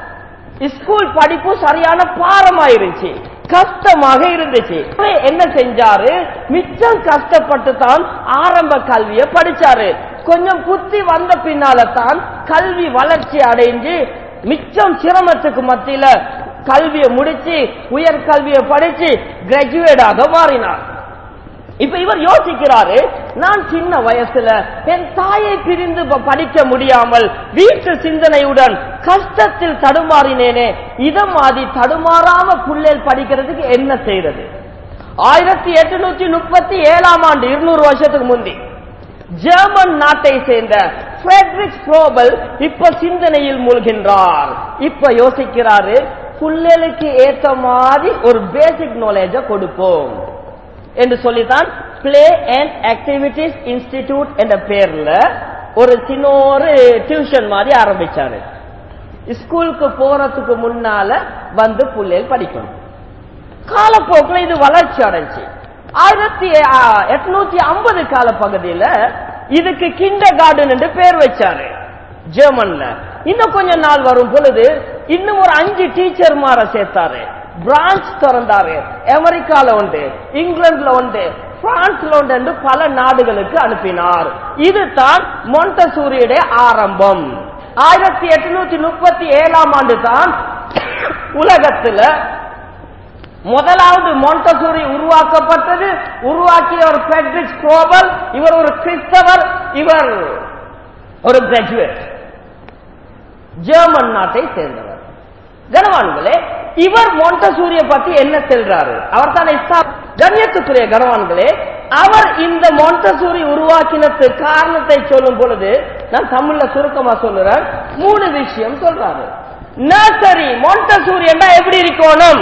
ஸ்கூல் படிப்பு சரியான பாரமாயிருச்சு கஷ்டமாக இருந்துச்சு என்ன செஞ்சாரு மிச்சம் கஷ்டப்பட்டு தான் ஆரம்ப கல்வியை படிச்சாரு கொஞ்சம் புத்தி வந்த பின்னால தான் கல்வி வளர்ச்சி அடைஞ்சு மிச்சம் சிரமத்துக்கு மத்தியில கல்வியை முடிச்சு உயர் கல்வியை படிச்சு கிராஜுவேட்டாக மாறினார் இப்ப இவர் யோசிக்கிறாரு நான் சின்ன வயசுல என் தாயை பிரிந்து படிக்க முடியாமல் வீட்டு சிந்தனையுடன் கஷ்டத்தில் தடுமாறினேனே இத மாதிரி தடுமாறாம புள்ளேல் படிக்கிறதுக்கு என்ன செய்யறது ஆயிரத்தி எட்டுநூத்தி முப்பத்தி ஏழாம் ஆண்டு இருநூறு வருஷத்துக்கு முந்தி ஜெர்மன் நாட்டை சேர்ந்த ஃபிரெட்ரிக் ஃப்ரோபல் இப்ப சிந்தனையில் மூழ்கின்றார் இப்ப யோசிக்கிறாரு புள்ளலுக்கு ஏத்த மாதிரி ஒரு பேசிக் நாலேஜ கொடுப்போம் என்று சொல்லித்தான் பிளே அண்ட் ஆக்டிவிட்டிஸ் இன்ஸ்டிடியூட் என்ற பேர்ல ஒரு சின்ன ஒரு டியூஷன் மாதிரி ஆரம்பிச்சாரு ஸ்கூலுக்கு போறதுக்கு முன்னால வந்து புள்ளையில் படிக்கணும் காலப்போக்கில் இது வளர்ச்சி அடைஞ்சு ஆயிரத்தி எட்நூத்தி ஐம்பது கால பகுதியில இதுக்கு கிண்டர் கார்டன் என்று பேர் வச்சாரு ஜெர்மன்ல இன்னும் கொஞ்ச நாள் வரும் பொழுது இன்னும் ஒரு அஞ்சு டீச்சர் மாற சேர்த்தாரு பிரான்ச் திறந்தாரு அமெரிக்கால உண்டு இங்கிலாந்துல உண்டு பிரான்ஸ்ல உண்டு என்று பல நாடுகளுக்கு அனுப்பினார் இதுதான் மொண்டசூரியுடைய ஆரம்பம் ஆயிரத்தி எட்டுநூத்தி முப்பத்தி ஏழாம் ஆண்டு தான் உலகத்துல முதலாவது மொண்டசூரி உருவாக்கப்பட்டது உருவாக்கிய ஒரு பெட்ரிக் ஸ்க்ரோபல் இவர் ஒரு கிறிஸ்தவர் இவர் ஒரு கிராஜுவேட் ஜெர்மன் நாட்டை சேர்ந்தவர் கனவான்களே இவர் மொண்டசூரிய பத்தி என்ன செல்றாரு அவர் தான் கண்ணியத்துக்குரிய கனவான்களே அவர் இந்த மொண்டசூரி உருவாக்கினது காரணத்தை சொல்லும் பொழுது நான் தமிழ்ல சுருக்கமா சொல்லுறேன் மூணு விஷயம் சொல்றாரு நர்சரி மொண்டசூரி என்றா எப்படி இருக்கணும்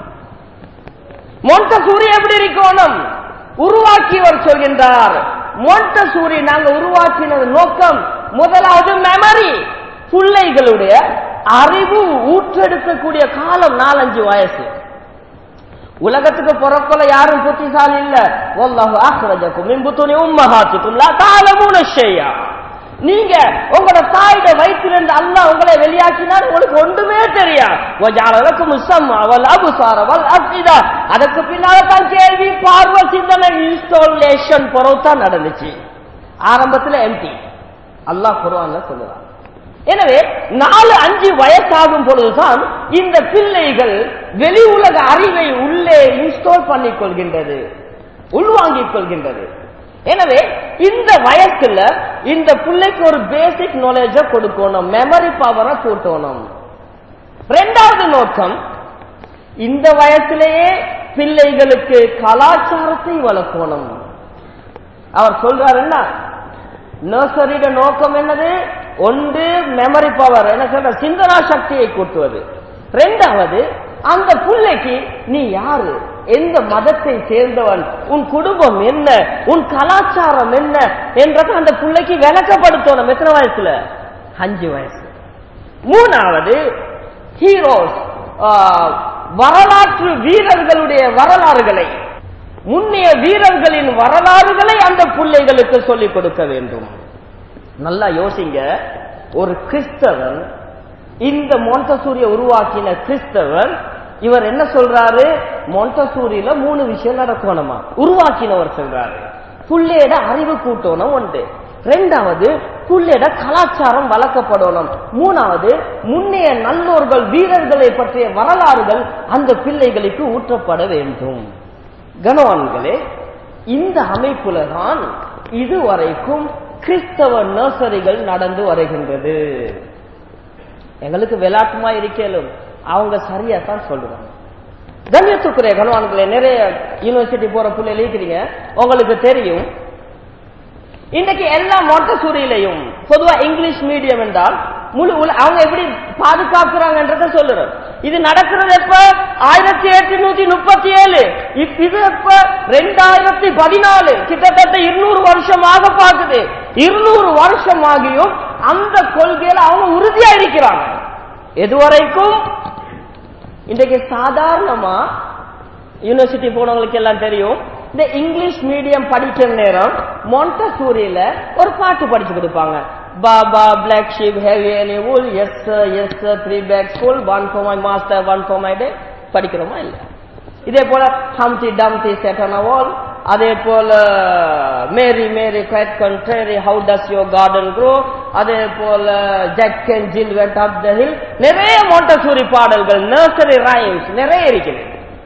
மொண்டசூரி எப்படி இருக்கணும் உருவாக்கியவர் சொல்கின்றார் மொண்டசூரி நாங்க உருவாக்கினது நோக்கம் முதலாவது மெமரி பிள்ளைகளுடைய அறிவு ஊற்றெடுக்கக்கூடிய காலம் நாலஞ்சு வயசு உலகத்துக்கு பிறக்கல யாரும் புத்திசாலி இல்ல வல்லாஹு அஹ்ரஜக்கும் மின் புத்துனி உம்மஹாத்துக்கும் லா தஅலமூன ஷையா நீங்க உங்களோட தாயோட வயிற்றிலிருந்து அல்லாஹ் உங்களை வெளியாக்கினால் உங்களுக்கு ஒன்றுமே தெரியாது வஜாலலக்கும் ஸம்அ வல் அப்சார வல் அஃபிதா அதுக்கு பின்னால தான் கேள்வி பார்வை சிந்தனை இன்ஸ்டாலேஷன் பொறவுதான் நடந்துச்சு ஆரம்பத்துல எம்டி அல்லாஹ் குர்ஆன்ல சொல்லுறான் எனவே நாலு அஞ்சு வயசாகும் பொழுதுதான் இந்த பிள்ளைகள் வெளி உலக அறிவை உள்ளே இன்ஸ்டால் பண்ணிக் கொள்கின்றது உள்வாங்கிக் கொள்கின்றது எனவே இந்த வயசுல இந்த பிள்ளைக்கு ஒரு பேசிக் நாலேஜ கொடுக்கணும் மெமரி பவரை கூட்டணும் ரெண்டாவது நோக்கம் இந்த வயசுலேயே பிள்ளைகளுக்கு கலாச்சாரத்தை வளர்க்கணும் அவர் சொல்றாருன்னா நர்சரியோட நோக்கம் என்னது ஒன்று மெமரி பவர் என்ன சொல்ற சிந்தனா சக்தியை கூட்டுவது ரெண்டாவது அந்த பிள்ளைக்கு நீ யாரு எந்த மதத்தை சேர்ந்தவன் உன் குடும்பம் என்ன உன் கலாச்சாரம் என்ன என்றதை அந்த பிள்ளைக்கு விளக்கப்படுத்தணும் எத்தனை வயசுல அஞ்சு வயசு மூணாவது ஹீரோஸ் வரலாற்று வீரர்களுடைய வரலாறுகளை முன்னைய வீரர்களின் வரலாறுகளை அந்த பிள்ளைகளுக்கு சொல்லிக் கொடுக்க வேண்டும் நல்லா யோசிங்க ஒரு கிறிஸ்தவன் இந்த மொண்டசூரிய உருவாக்கின கிறிஸ்தவன் இவர் என்ன சொல்றாரு மொண்டசூரியில மூணு விஷயம் நடக்கணுமா உருவாக்கினவர் சொல்றாரு புள்ளையிட அறிவு கூட்டணும் ஒன்று ரெண்டாவது புள்ளையிட கலாச்சாரம் வளர்க்கப்படணும் மூணாவது முன்னைய நல்லோர்கள் வீரர்களை பற்றிய வரலாறுகள் அந்த பிள்ளைகளுக்கு ஊற்றப்பட வேண்டும் கனவான்களே இந்த அமைப்புல தான் இதுவரைக்கும் கிறிஸ்தவ நர்சரிகள் நடந்து வருகின்றது எங்களுக்கு விளையாட்டுமா இருக்கலும் அவங்க சரியா தான் சொல்லுவாங்க கண்ணியத்துக்குரிய கனவான்களே நிறைய யூனிவர்சிட்டி போற பிள்ளைகள் இருக்கிறீங்க உங்களுக்கு தெரியும் இன்னைக்கு எல்லா மொட்டசூரியிலையும் பொதுவா இங்கிலீஷ் மீடியம் என்றால் முழு உல- அவங்க எப்படி பாதுகாக்கிறாங்கன்றத சொல்லுறோம் இது நடக்கிறது எப்ப ஆயிரத்தி எட்நூத்தி முப்பத்தி ஏழு இது எப்ப ரெண்டாயிரத்தி பதினாலு கிட்டத்தட்ட இருநூறு வருஷமாக பார்க்குது இருநூறு வருஷமாகியும் அந்த கொள்கையில அவங்க உறுதியா இருக்கிறாங்க எதுவரைக்கும் இன்றைக்கு சாதாரணமா யூனிவர்சிட்டி போனவங்களுக்கு எல்லாம் தெரியும் இந்த இங்கிலீஷ் மீடியம் படிக்கிற நேரம் மொண்டசூரியில ஒரு பாட்டு படிச்சு கொடுப்பாங்க baa black sheep have any wool yes yes three bag school one for my master one for my dame படிக்கிறோமா இல்ல இதே போல ஹம்டி டம்டி செட் ஆன் வால் அதே போல Mary Mary quite contrary how does your garden grow அதே போல Jack and Jill went up the hill நிறைய Montessori பாடல்கள் நர்சரி ரைம்ஸ் நிறைய இருக்கிறது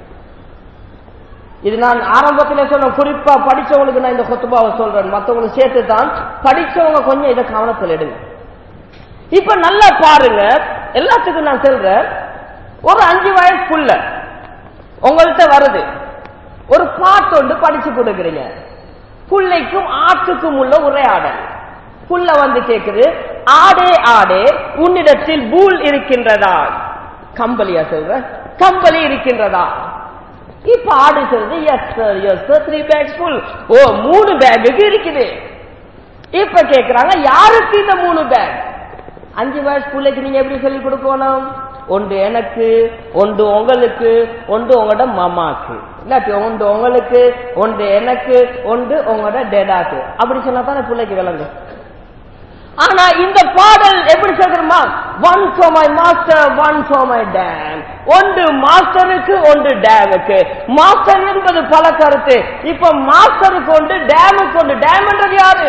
இது நான் ஆரம்பத்தில் சொன்ன குறிப்பா படிச்சவங்களுக்கு நான் இந்த கொத்துபாவை சொல்றேன் மத்தவங்களுக்கு சேர்த்து தான் படிச்சவங்க கொஞ்சம் இதை கவனத்தில் எடுங்க இப்ப நல்லா பாருங்க எல்லாத்துக்கும் நான் சொல்றேன் ஒரு அஞ்சு வயசு புள்ள உங்கள்கிட்ட வருது ஒரு பாட்டு ஒன்று படிச்சு கொடுக்குறீங்க புள்ளைக்கும் ஆட்டுக்கும் உள்ள உரையாடல் புள்ள வந்து கேக்குது ஆடே ஆடே உன்னிடத்தில் பூல் இருக்கின்றதா கம்பளியா சொல்ற கம்பளி இருக்கின்றதா இப்ப ஆடு சொல்றது yes sir yes sir three bags full ஓ மூணு பேக்குக்கு இருக்குது இப்ப கேக்குறாங்க யாருக்கு இந்த மூணு பேக் அஞ்சு வயசு பிள்ளைக்கு நீங்க எப்படி சொல்லி கொடுக்கணும் ஒன்று எனக்கு ஒன்று உங்களுக்கு ஒன்று உங்களோட மாமாக்கு இல்லாட்டி ஒன்று உங்களுக்கு ஒன்று எனக்கு ஒன்று உங்களோட டேடாக்கு அப்படி சொன்னா தானே பிள்ளைக்கு விளங்கும் ஆனா இந்த பாடல் எப்படி சொல்றோமா one for my master one for my dame ஒன்று மாஸ்டருக்கு ஒன்று டேமுக்கு மாஸ்டர் என்பது பல கருத்து இப்ப மாஸ்டருக்கு ஒன்று டேமுக்கு ஒன்று டேம் என்றது யாரு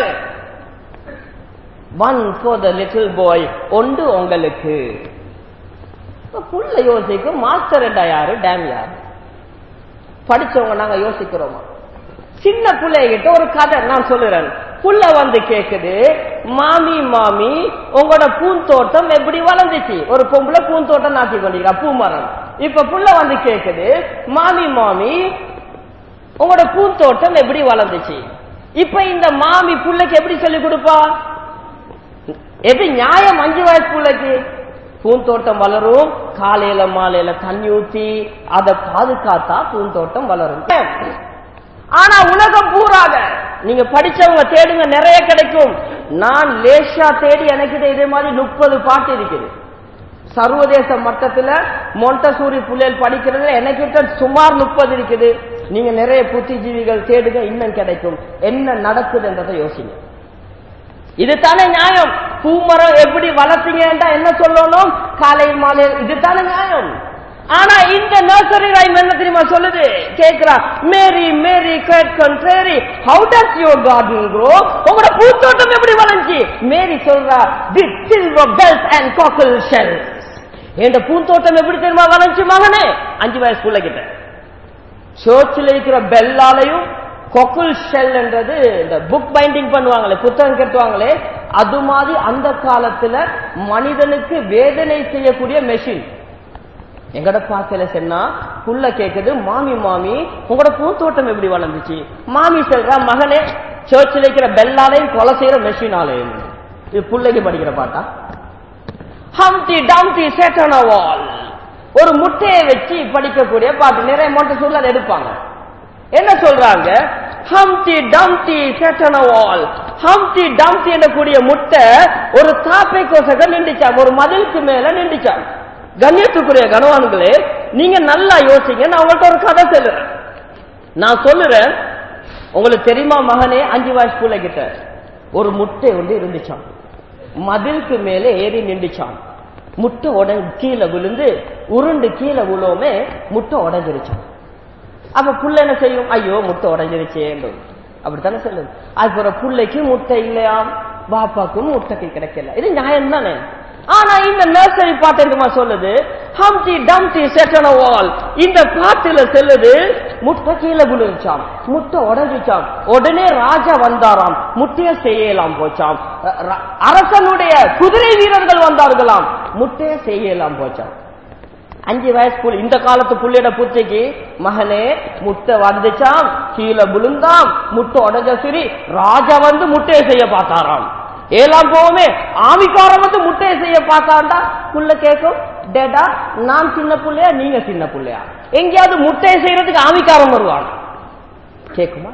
one for the little boy ஒன்று உங்களுக்கு இப்ப புள்ள யோசிக்கும் மாஸ்டர் என்றா யாரு டேம் யாரு படிச்சவங்க நாங்க யோசிக்கிறோமா சின்ன பிள்ளைகிட்ட ஒரு கதை நான் சொல்லுறேன் புள்ள வந்து கேக்குது மாமி மாமி உங்களோட பூந்தோட்டம் எப்படி வளர்ந்துச்சு ஒரு பொம்பளை பூந்தோட்டம் நாட்டி கொண்டிருக்கா பூமரம் இப்ப புள்ள வந்து கேக்குது மாமி மாமி உங்களோட பூந்தோட்டம் எப்படி வளர்ந்துச்சு இப்ப இந்த மாமி புள்ளைக்கு எப்படி சொல்லி கொடுப்பா எப்படி நியாயம் அஞ்சு வயசு பிள்ளைக்கு பூந்தோட்டம் வளரும் காலையில மாலையில தண்ணி ஊத்தி அதை பாதுகாத்தா பூந்தோட்டம் வளரும் ஆனா உலகம் பூராக நீங்க படிச்சவங்க தேடுங்க நிறைய கிடைக்கும் நான் லேஷா தேடி எனக்கு இதே மாதிரி முப்பது பாட்டு இருக்குது சர்வதேச மட்டத்துல மொண்டசூரி புள்ளைகள் படிக்கிறதுல எனக்கிட்ட சுமார் முப்பது இருக்குது நீங்க நிறைய புத்திஜீவிகள் தேடுங்க இன்னும் கிடைக்கும் என்ன நடக்குதுன்றதை யோசிங்க இதுதானே நியாயம் பூமரம் எப்படி வளர்த்தீங்கன்னா என்ன சொல்லணும் காலையில் மாலையில் இதுதானே நியாயம் ஆனா இந்த நர்சரி ரைம் என்ன தெரியுமா சொல்லுது கேக்குறா Mary Mary quite contrary how does your garden grow உங்களோட பூத்தோட்டம் எப்படி வளர்ச்சி மேரி சொல்றா the silver bells and cockle shells என் பூந்தோட்டம் எப்படி தெரியுமா வளர்ச்சி மகனே அஞ்சு வயசு பிள்ளை கிட்ட சர்ச்சில் இருக்கிற பெல்லாலையும் கொக்குல் ஷெல் என்றது இந்த புக் பைண்டிங் பண்ணுவாங்களே புத்தகம் கட்டுவாங்களே அது மாதிரி அந்த காலத்துல மனிதனுக்கு வேதனை செய்யக்கூடிய மெஷின் எங்கட பாசையில சொன்னா புள்ள கேக்குது மாமி மாமி உங்களோட பூந்தோட்டம் எப்படி வளர்ந்துச்சு மாமி சொல்றா மகனே சர்ச்சில் இருக்கிற பெல்லாலையும் கொலை செய்யற மெஷினாலையும் இது புள்ளைக்கு படிக்கிற பாட்டா ஹம்டி டம்டி சேட்டன வால் ஒரு முட்டையை வச்சு படிக்கக்கூடிய பாட்டு நிறைய மொட்டை சொல்ல அதை எடுப்பாங்க என்ன சொல்றாங்க ஹம்டி டம்டி சேட்டன வால் ஹம்டி டம்டி என்னக்கூடிய முட்டை ஒரு தாப்பை கோசக நின்றுச்சாம் ஒரு மதிலுக்கு மேல நின்றுச்சாம் கண்ணியத்துக்குரிய கனவான்களே நீங்க நல்லா யோசிங்க நான் உங்கள்ட்ட ஒரு கதை சொல்லுறேன் நான் சொல்லுறேன் உங்களுக்கு தெரியுமா மகனே அஞ்சு வயசு பிள்ளை கிட்ட ஒரு முட்டை ஒன்று இருந்துச்சாம் மதிலுக்கு மேலே ஏறி நின்றுச்சான் முட்டை உடஞ்சு கீழே விழுந்து உருண்டு கீழே விழுவோமே முட்டை உடஞ்சிருச்சான் அப்ப புள்ள என்ன செய்யும் ஐயோ முட்டை உடஞ்சிருச்சேன்னு அப்படித்தானே சொல்லுது அதுக்கப்புறம் புள்ளைக்கு முட்டை இல்லையாம் பாப்பாக்கும் முட்டைக்கு கிடைக்கல இது நியாயம் தானே ஆனா இந்த நர்சரி பாட்டு என்னமா சொல்லுது ஹம்டி டம்டி செட்டன வால் இந்த பாட்டுல சொல்லுது முட்டை கீழே விழுந்துச்சாம் முட்டை உடஞ்சிச்சாம் உடனே ராஜா வந்தாராம் முட்டைய செய்யலாம் போச்சாம் அ- ர- அரசனுடைய குதிரை வீரர்கள் வந்தார்களாம் முட்டைய செய்யலாம் போச்சாம் அஞ்சு வயசு புள்ளி இந்த காலத்து புள்ளியோட புத்திக்கு மகனே முட்டை வந்துச்சாம் கீழே விழுந்தாம் முட்டை உடஞ்ச சரி ராஜா வந்து முட்டையை செய்ய பார்த்தாராம் ஏலாம் போவோமே ஆமிக்காரன் வந்து முட்டையை செய்ய பார்த்தாண்டா புள்ள கேட்கும் டேடா நான் சின்ன புள்ளையா நீங்க சின்ன புள்ளையா எங்கேயாவது முட்டையை செய்யறதுக்கு ஆமிக்காரன் வருவான் கேக்குமா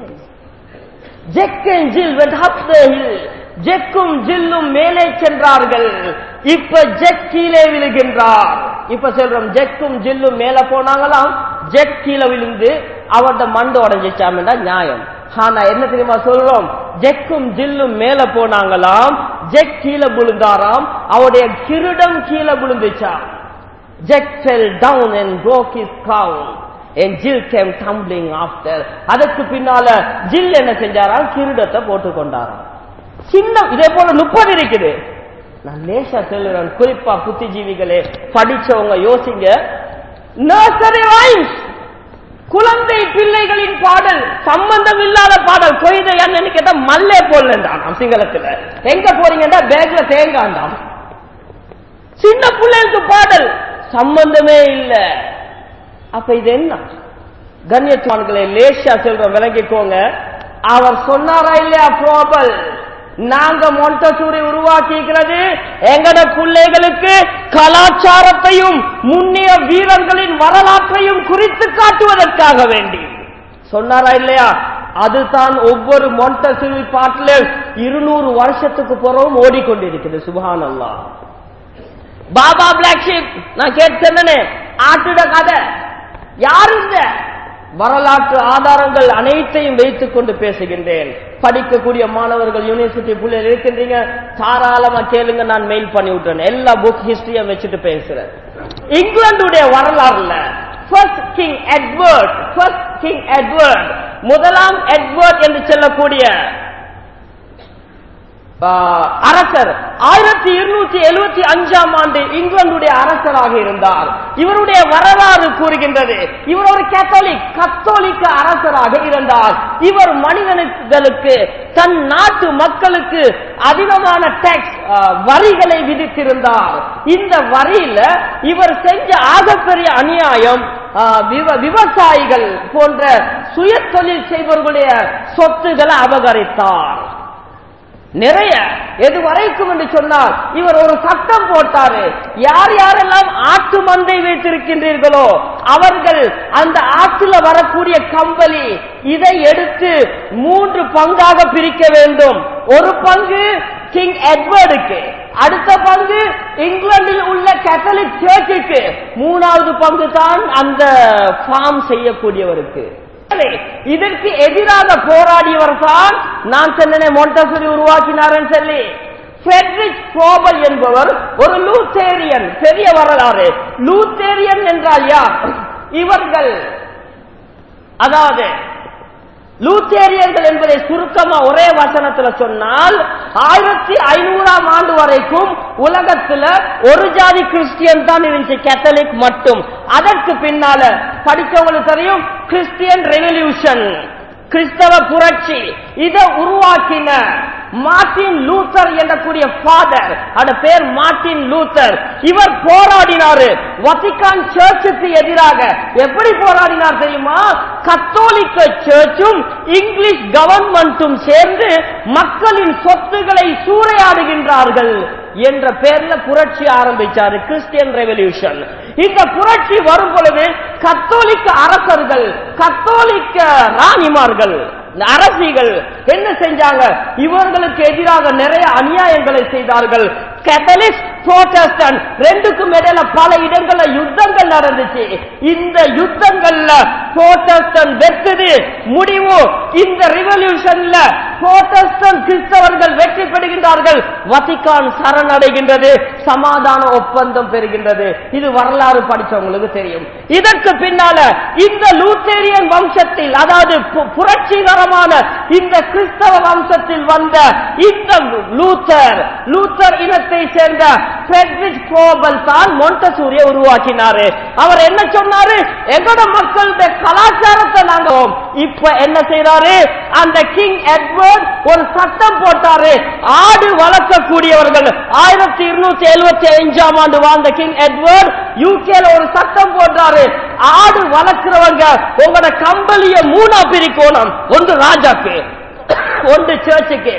Jack and Jill went up the hill ஜெக்கும் ஜில்லும் மேலே சென்றார்கள் இப்ப ஜெக் கீழே விழுகின்றார் இப்ப சொல்றோம் ஜெக்கும் ஜில்லும் மேல போனாங்களாம் ஜெக் கீழே விழுந்து அவர்ட மண்டு உடஞ்சிச்சாம்டா நியாயம் ஆனா என்ன தெரியுமா சொல்றோம் ஜெக்கும் ஜில்லும் மேல போனாங்களாம் ஜெக் கீழே விழுந்தாராம் அவருடைய கிரீடம் கீழே விழுந்துச்சாம் Jack fell down and broke his crown. And Jill came tumbling after. அதற்கு பின்னால ஜில் என்ன செஞ்சாராம் கிரீடத்தை போட்டுக் கொண்டாராம் சின்ன இதே போல முப்பது இருக்குது நான் லேசா சொல்லுறேன் குறிப்பா புத்திஜீவிகளே படிச்சவங்க யோசிங்க நர்சரி ரைம்ஸ் குழந்தை பிள்ளைகளின் பாடல் சம்பந்தம் இல்லாத பாடல் கொய்தை என்னன்னு கேட்டா மல்லே போடலன்றான் சிங்களத்துல எங்க போறீங்கன்னா பேக்ல தேங்காண்டாம் சின்ன பிள்ளைகளுக்கு பாடல் சம்பந்தமே இல்ல அப்ப இது என்ன கண்ணியத்துவான்களை லேசா சொல்றோம் விளங்கிக்கோங்க அவர் சொன்னாரா இல்லையா ப்ராபல் நாங்க மொண்டசூரி உருவாக்கிக்கிறது எங்கட பிள்ளைகளுக்கு கலாச்சாரத்தையும் முன்னிய வீரர்களின் வரலாற்றையும் குறித்து காட்டுவதற்காக வேண்டி சொன்னாரா இல்லையா அதுதான் ஒவ்வொரு மொண்டசூரி பாட்டில இருநூறு வருஷத்துக்கு பிறகும் ஓடிக்கொண்டிருக்கிறது சுபஹான் அல்லாஹ் பாபா பிளாக் ஷீப் நான் கேட்டேன்னே ஆட்டுட கதை யார் இந்த வரலாற்று ஆதாரங்கள் அனைத்தையும் வைத்துக் கொண்டு பேசுகின்றேன் படிக்கக்கூடிய மாணவர்கள் யூனிவர்சிட்டி பிள்ளைகள் இருக்கின்றீங்க தாராளமா கேளுங்க நான் மெயில் பண்ணி விட்டுறேன் எல்லா புக் ஹிஸ்டரியும் வச்சுட்டு பேசுறேன் இங்கிலாந்துடைய வரலாறுல first king Edward first king Edward முதலாம் எட்வர்ட் என்று சொல்லக்கூடிய ஆஹ், அரசர் ஆயிரத்தி இருநூற்றி எழுபத்தி அஞ்சாம் ஆண்டு இங்கிலாந்துடைய அரசராக இருந்தார் இவருடைய வரலாறு கூறுகின்றது இவர் ஒரு கேத்தோலிக் கத்தோலிக்க அரசராக இருந்தார் இவர் மனிதனுக்கு தன் நாட்டு மக்களுக்கு அதிகமான டேக்ஸ் வரிகளை விதித்திருந்தார் இந்த வரியில இவர் செஞ்ச ஆகப்பெரிய அநியாயம் ஆஹ், விவ- விவசாயிகள் போன்ற சுய தொழில் செய்பவர்களுடைய சொத்துக்களை அபகரித்தார் நிறைய எது வரைக்கும் என்று சொன்னால் இவர் ஒரு சட்டம் போட்டாரு யார் யாரெல்லாம் ஆட்டு மந்தை வைத்திருக்கின்றீர்களோ அவர்கள் அந்த ஆற்றுல வரக்கூடிய கம்பளி இதை எடுத்து மூன்று பங்காக பிரிக்க வேண்டும் ஒரு பங்கு கிங் எட்வர்டுக்கு அடுத்த பங்கு இங்கிலாந்தில் உள்ள கேத்தலிக் சர்ச்சுக்கு மூணாவது பங்கு தான் அந்த ஃபார்ம் செய்யக்கூடியவருக்கு இதற்கு எதிராக போராடியவர் தான் நான் சொன்னேனே மொண்டசரி உருவாக்கினார்னு சொல்லி ஃபெட்ரிக் கோபல் என்பவர் ஒரு லூத்தேரியன் பெரிய வரலாறு லூத்தேரியன் என்றால் யார் இவர்கள் அதாவது லூத்தேரியர்கள் என்பதை சுருக்கமா ஒரே வசனத்துல சொன்னால் ஆயிரத்தி ஐநூறாம் ஆண்டு வரைக்கும் உலகத்துல ஒரு ஜாதி கிறிஸ்டியன் தான் இருந்துச்சு கேத்தலிக் மட்டும் அதற்கு பின்னால படிச்சவங்களுக்கு தெரியும் கிறிஸ்டியன் ரெவல்யூஷன் கிறிஸ்தவ புரட்சி இதை உருவாக்கின மார்டின் லூத்தர் என்றக்கூடிய ஃபாதர் அட பேர் மார்டின் லூத்தர் இவர் போராடினாரு வத்திகான் சர்ச்சுக்கு எதிராக எப்படி போராடினார் தெரியுமா கத்தோலிக்க சர்ச்சும் இங்கிலீஷ் கவர்மெண்ட்டும் சேர்ந்து மக்களின் சொத்துக்களை சூறையாடுகின்றார்கள் என்ற பேர்ல புரட்சி ஆரம்பிச்சாரு கிறிஸ்டியன் ரெவல்யூஷன் இந்த புரட்சி வரும் பொழுது கத்தோலிக்க அரசர்கள் கத்தோலிக்க ராணிமார்கள் அரசிகள் என்ன செஞ்சாங்க இவர்களுக்கு எதிராக நிறைய அநியாயங்களை செய்தார்கள் கேத்தலிக் புரோட்டஸ்டன் ரெண்டுக்கும் இடையில பல இடங்கள்ல யுத்தங்கள் நடந்துச்சு இந்த யுத்தங்கள்ல புரோட்டஸ்டன் வெற்றுது முடிவு இந்த ரிவல்யூஷன்ல புரோட்டஸ்டன் கிறிஸ்தவர்கள் வெற்றி பெறுகின்றார்கள் வத்திகான் சரணடைகின்றது சமாதான ஒப்பந்தம் பெறுகின்றது இது வரலாறு படிச்சவங்களுக்கு தெரியும் இதற்கு பின்னால இந்த லூத்தேரியன் வம்சத்தில் அதாவது பு- புரட்சிகரமான இந்த கிறிஸ்தவ வம்சத்தில் வந்த இந்த லூத்தர் லூத்தர் இனத்தை சேர்ந்த ஃபிரெட்ரிக் கோபல் தான் மொண்டசூரிய உருவாக்கினாரு அவர் என்ன சொன்னாரு எங்கட மக்களுடைய கலாச்சாரத்தை நாங்க இப்ப என்ன செய்யறாரு அந்த கிங் எட்வர்ட் ஒரு சட்டம் போட்டாரு ஆடு வளர்க்கக்கூடியவர்கள் ஆயிரத்தி இருநூத்தி எழுபத்தி அஞ்சாம் ஆண்டு வாழ்ந்த கிங் எட்வர்ட் யூகேல ஒரு சட்டம் போட்டாரு ஆடு வளர்க்கிறவங்க உங்களோட கம்பளிய மூணா பிரிக்கணும் ஒன்று ராஜாக்கு ஒன்று சர்ச்சுக்கு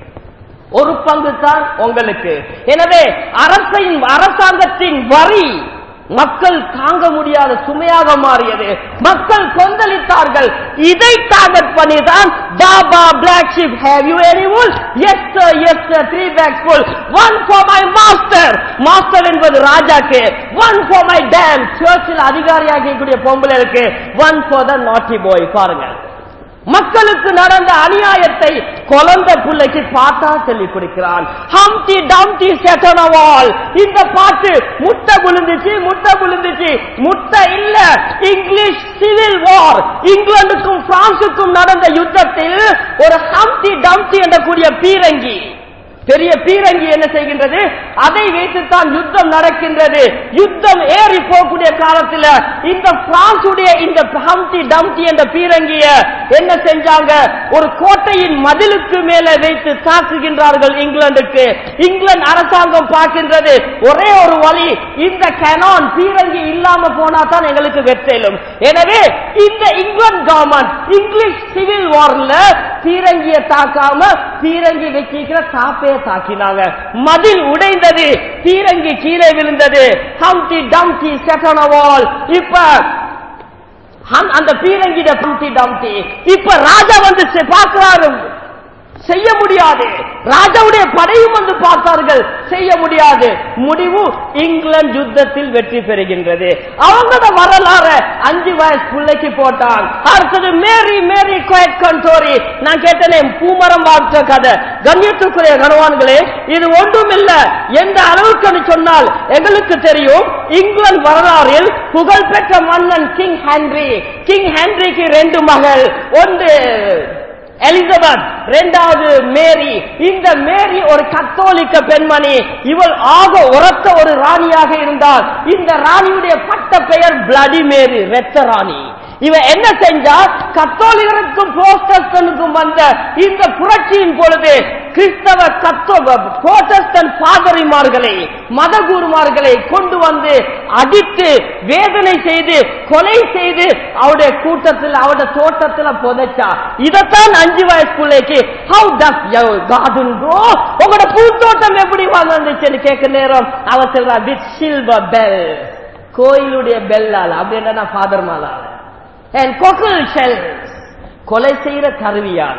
ஒரு பங்கு தான் உங்களுக்கு எனவே அரசின் அரசாங்கத்தின் வரி மக்கள் தாங்க முடியாத சுமையாக மாறியது மக்கள் கொந்தளித்தார்கள் இதை டார்கெட் பண்ணி தான் baa black sheep have you any wool yes sir yes sir three bags full one for my master master என்பது ராஜாக்கு ஒன் ஃபார் மை டேம் சர்ச்சில் அதிகாரியாகக்கூடிய பொம்பளைகளுக்கு ஒன் ஃபார் த நாட்டி பாய் பாருங்கள் மக்களுக்கு நடந்த அநியாயத்தை குழந்த பிள்ளைக்கு பாட்டா சொல்லிக் கொடுக்கிறான் ஹம்டி டம்டி செட்டனவால் இந்த பாட்டு முட்டை விழுந்துச்சு முட்டை விழுந்துச்சு முட்டை இல்ல இங்கிலீஷ் சிவில் வார் இங்கிலாந்துக்கும் பிரான்சுக்கும் நடந்த யுத்தத்தில் ஒரு ஹம்டி டம்டி என்ற கூடிய பீரங்கி பெரிய பீரங்கி என்ன செய்கின்றது அதை வைத்துத்தான் யுத்தம் நடக்கின்றது யுத்தம் ஏறி போகக்கூடிய காலத்தில் இந்த பிரான்சுடைய இந்த ஹம்டி டம்டி என்ற பீரங்கிய என்ன செஞ்சாங்க ஒரு கோட்டையின் மதிலுக்கு மேலே வைத்து தாக்குகின்றார்கள் இங்கிலாந்துக்கு இங்கிலாந்து அரசாங்கம் பார்க்கின்றது ஒரே ஒரு வழி இந்த கனான் பீரங்கி இல்லாம போனா தான் எங்களுக்கு வெற்றிலும் எனவே இந்த இங்கிலாந்து கவர்மெண்ட் இங்கிலீஷ் சிவில் வார்ல பீரங்கியை தாக்காம பீரங்கி வச்சிருக்கிற தாப்பைய தாக்கினாங்க மதில் உடைந்தது பீரங்கி கீழே விழுந்தது ஹம்டி டம்டி செட்டனவால் இப்ப ஹம்- அந்த பீரங்கிட ஹம்டி டம்டி இப்ப ராஜா வந்து செ- பார்க்கிறாரு செய்ய முடியாது ராஜாவுடைய படையும் வந்து பார்த்தார்கள் செய்ய முடியாது முடிவு இங்கிலாந்து யுத்தத்தில் வெற்றி பெறுகின்றது அவங்களோட வரலாற அஞ்சு வயசு பிள்ளைக்கு போட்டான் அடுத்தது மேரி மேரி குவைட் கண்டோரி நான் கேட்டனே பூமரம் பார்த்த கதை கண்ணியத்துக்குரிய கணவான்களே இது ஒன்றும் இல்ல எந்த அளவுக்கு சொன்னால் எங்களுக்கு தெரியும் இங்கிலாந்து வரலாறில் புகழ்பெற்ற மன்னன் கிங் ஹென்றி கிங் ஹென்ரிக்கு ரெண்டு மகள் ஒன்று எலிசபெத் இரண்டாவது மேரி இந்த மேரி ஒரு கத்தோலிக்க பெண்மணி இவள் ஆக உரத்த ஒரு ராணியாக இருந்தால் இந்த ராணியுடைய பட்ட பெயர் பிளடி மேரி இரத்த ராணி இவ என்ன செஞ்சா கத்தோலிகருக்கும் புரோட்டஸ்டனுக்கும் வந்த இந்த புரட்சியின் பொழுது கிறிஸ்தவ கத்தோவ புரோட்டஸ்டன் பாதரிமார்களை மதகுருமார்களை கொண்டு வந்து அடித்து வேதனை செய்து கொலை செய்து அவருடைய கூட்டத்தில் அவருடைய தோட்டத்தில் புதைச்சா இதைத்தான் அஞ்சு வயசு பிள்ளைக்கு ஹவு டஸ் கார்டன் க்ரோ உங்களோட பூத்தோட்டம் எப்படி வளர்ந்துச்சுன்னு கேட்க நேரம் அவ சொல்றா வித் சில்வர் பெல் கோயிலுடைய பெல்லால அப்படி என்ன ஃபாதர் மாலால and cockle shells கொலை செய்யற கருவியால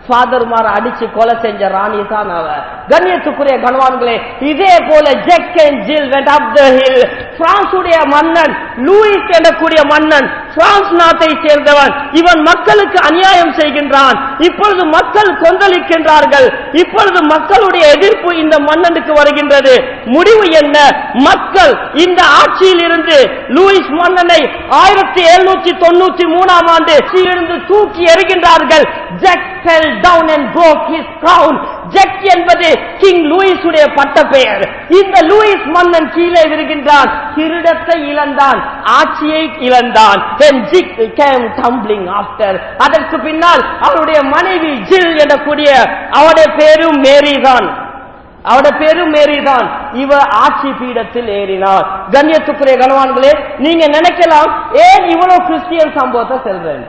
ஃபாதர்மார அடிச்சு கொலை செஞ்ச ராணி தான் அவ கண்ணியத்துக்குரிய கணவான்களே இதே போல Jack and Jill went up the hill பிரான்சுடைய மன்னன் லூயிஸ் எனக்கூடிய மன்னன் பிரான்ஸ் நாட்டை சேர்ந்தவன் இவன் மக்களுக்கு அநியாயம் செய்கின்றான் இப்பொழுது மக்கள் கொந்தளிக்கின்றார்கள் இப்பொழுது மக்களுடைய எதிர்ப்பு இந்த மன்னனுக்கு வருகின்றது முடிவு என்ன மக்கள் இந்த ஆட்சியில் இருந்து லூயிஸ் மன்னனை ஆயிரத்தி எழுநூற்றி தொண்ணூற்றி மூணாம் ஆண்டு இருந்து தூக்கி எறிகின்றார்கள் ஜெக் fell down and broke his crown ஜெக் என்பது கிங் லூயிஸ் உடைய பட்ட பெயர் இந்த லூயிஸ் மன்னன் கீழே விருகின்றான் கிரீடத்தை இழந்தான் ஆட்சியை இழந்தான் then Jill came tumbling after அதற்கு பின்னால் அவருடைய மனைவி ஜில் எனக்கூடிய அவருடைய பேரும் மேரி தான் அவருடைய பேரும் மேரிதான் இவ ஆட்சி பீடத்தில் ஏறினார் கண்ணியத்துக்குரிய கனவான்களே நீங்க நினைக்கலாம் ஏன் இவ்வளவு கிறிஸ்டியன் சம்பவத்தை செல்றேன்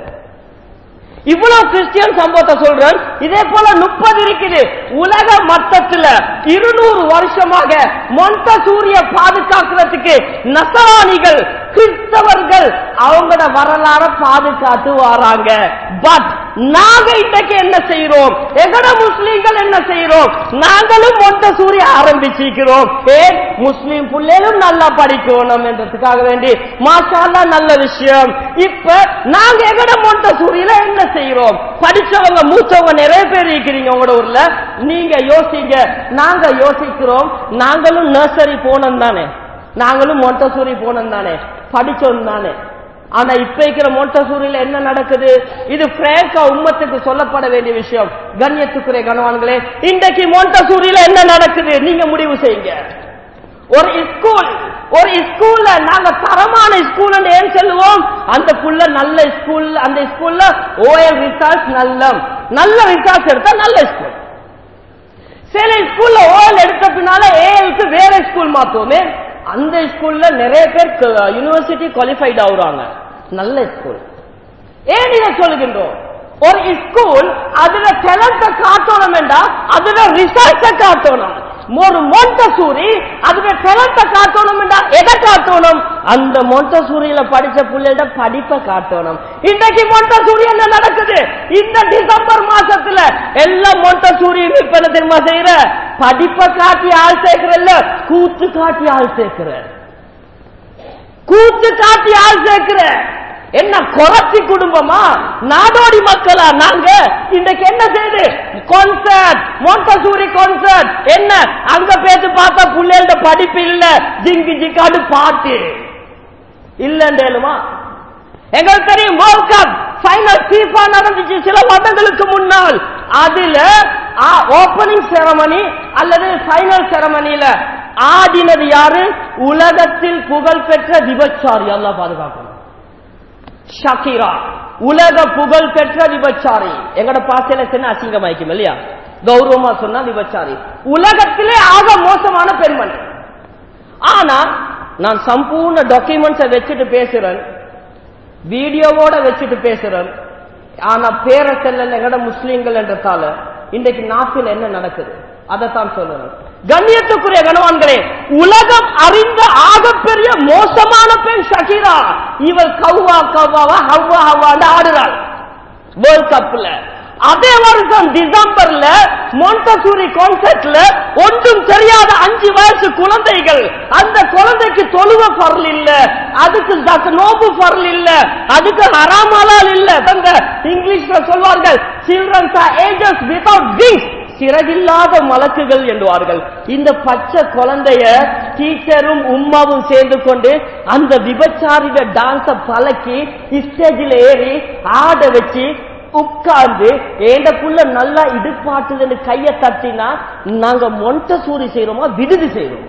இவ்வளவு கிறிஸ்டியன் சம்பவத்தை சொல்றேன் இதே போல முப்பது இருக்குது உலக மட்டத்துல இருநூறு வருஷமாக மொண்ட சூரிய பாதுகாக்கிறதுக்கு நசராணிகள் கிறிஸ்தவர்கள் அவங்களோட வரலாற பாதுகாத்து வராங்க பட் நாங்க இன்றைக்கு என்ன செய்யறோம் எங்கட முஸ்லீம்கள் என்ன செய்யறோம் நாங்களும் மொண்ட சூரிய ஆரம்பிச்சிருக்கிறோம் ஏன் முஸ்லீம் பிள்ளைகளும் நல்லா படிக்கணும் என்றதுக்காக வேண்டி மாஷால்லா நல்ல விஷயம் இப்ப நாங்க எங்கட மொண்ட சூரியல என்ன செய்யறோம் படிச்சவங்க மூத்தவங்க நிறைய பேர் இருக்கிறீங்க உங்களோட ஊர்ல நீங்க யோசிங்க நாங்க யோசிக்கிறோம் நாங்களும் நர்சரி போனோம் தானே நாங்களும் மொண்டசூரி போனோம் தானே படிச்சோம் தானே ஆனா இப்ப இருக்கிற மொண்டசூரியில என்ன நடக்குது இது பிராங்கா உம்மத்துக்கு சொல்லப்பட வேண்டிய விஷயம் கண்ணியத்துக்குரிய கணவான்களே இன்றைக்கு மொண்டசூரியில என்ன நடக்குது நீங்க முடிவு செய்யுங்க ஒரு ஸ்கூல் ஒரு ஸ்கூல்ல நாங்க தரமான ஸ்கூல் ஏன் சொல்லுவோம் அந்த புள்ள நல்ல ஸ்கூல் அந்த ஸ்கூல்ல ஓஎல் ரிசல்ட் நல்ல நல்ல ரிசல்ட் எடுத்தா நல்ல ஸ்கூல் சில ஸ்கூல்ல ஓஎல் எடுத்த பின்னால ஏஎலுக்கு வேற ஸ்கூல் மாத்துவோமே அந்த ஸ்கூல்ல நிறைய பேர் யூனிவர்சிட்டி குவாலிஃபைட் ஆகுறாங்க நல்ல ஸ்கூல் ஏன் இதை சொல்கின்றோம் ஒரு ஸ்கூல் அதுல டேலண்ட காட்டணும் என்றா அதுல ரிசல்ட்ட காட்டணும் ஒரு மொண்டசூரி அதுல டேலண்ட காட்டணும் என்றா எதை காட்டணும் அந்த மொண்டசூரியில படிச்ச பிள்ளைட படிப்பை காட்டணும் இன்றைக்கு மொண்டசூரி என்ன நடக்குது இந்த டிசம்பர் மாசத்துல எல்லா மொண்டசூரியும் இப்ப என்ன தெரியுமா செய்யற படிப்பை காட்டி ஆள் சேர்க்கிறல்ல கூத்து காட்டி ஆள் சேர்க்கிற கூத்து காட்டி ஆள் சேர்க்கிற என்ன குறைச்சி குடும்பமா நாடோடி மக்களா நாங்க இன்றைக்கு என்ன செய்யுது கான்சர்ட் மொண்டசூரி கான்சர்ட் என்ன அங்க பேத்து பார்த்தா புள்ளைகள படிப்பு இல்ல ஜிங்கு ஜிக்காடு பாட்டு இல்லண்டேலுமா எங்களுக்கு தெரியும் வேர்ல்ட் கப் ஃபைனல் ஃபீஃபா நடந்துச்சு சில வருடங்களுக்கு முன்னால் அதுல ஓபனிங் செரமனி அல்லது ஃபைனல் செரமனியில ஆடினது யாரு உலகத்தில் புகழ் பெற்ற விபச்சாரி எல்லாம் பாதுகாக்கணும் ஷக்கீரா உலக புகழ் பெற்ற விபச்சாரி எங்கட பாசையில சின்ன அசிங்கமாய்க்கும் இல்லையா கௌரவமா சொன்னா விபச்சாரி உலகத்திலே ஆக மோசமான பெண்மணி ஆனா நான் சம்பூர்ண டாக்குமெண்ட்ஸை வச்சுட்டு பேசுறேன் வீடியோவோட வச்சுட்டு பேசுறேன் ஆனா பேர செல்லல எங்கட முஸ்லீம்கள் என்றதால இன்றைக்கு நாட்டில் என்ன நடக்குது அதைத்தான் சொல்லுறேன் கண்ணியத்துக்குரிய கணவான்களே உலகம் அறிந்த ஆகப்பெரிய மோசமான பெண் ஷகீரா இவள் கவ்வா கவ்வாவா ஹவ்வா ஹவ்வான்னு ஆடுறாள் வேர்ல்ட் கப்ல அதே வருஷம் டிசம்பர்ல மொண்டசூரி கான்சர்ட்ல ஒன்றும் தெரியாத அஞ்சு வயசு குழந்தைகள் அந்த குழந்தைக்கு தொழுவ பரல் இல்ல அதுக்கு தக்க நோம்பு பரல் இல்ல அதுக்கு ஹராமலால் இல்ல அந்த இங்கிலீஷ்ல சொல்வார்கள் சில்ட்ரன்ஸ் ஆர் ஏஜஸ் வித்வுட் விங்ஸ் சிறகில்லாத மலக்குகள் என்றுவார்கள் இந்த பச்சை குழந்தைய டீச்சரும் உம்மாவும் சேர்ந்து கொண்டு அந்த விபச்சாரிட டான்ஸ பழக்கி ஸ்டேஜில் ஏறி ஆட வச்சு உட்கார்ந்து ஏண்ட புள்ள நல்லா இடுப்பாட்டுதுன்னு கைய தட்டினா நாங்க மொண்ட சூரி செய்யறோமா விடுதி செய்யறோமா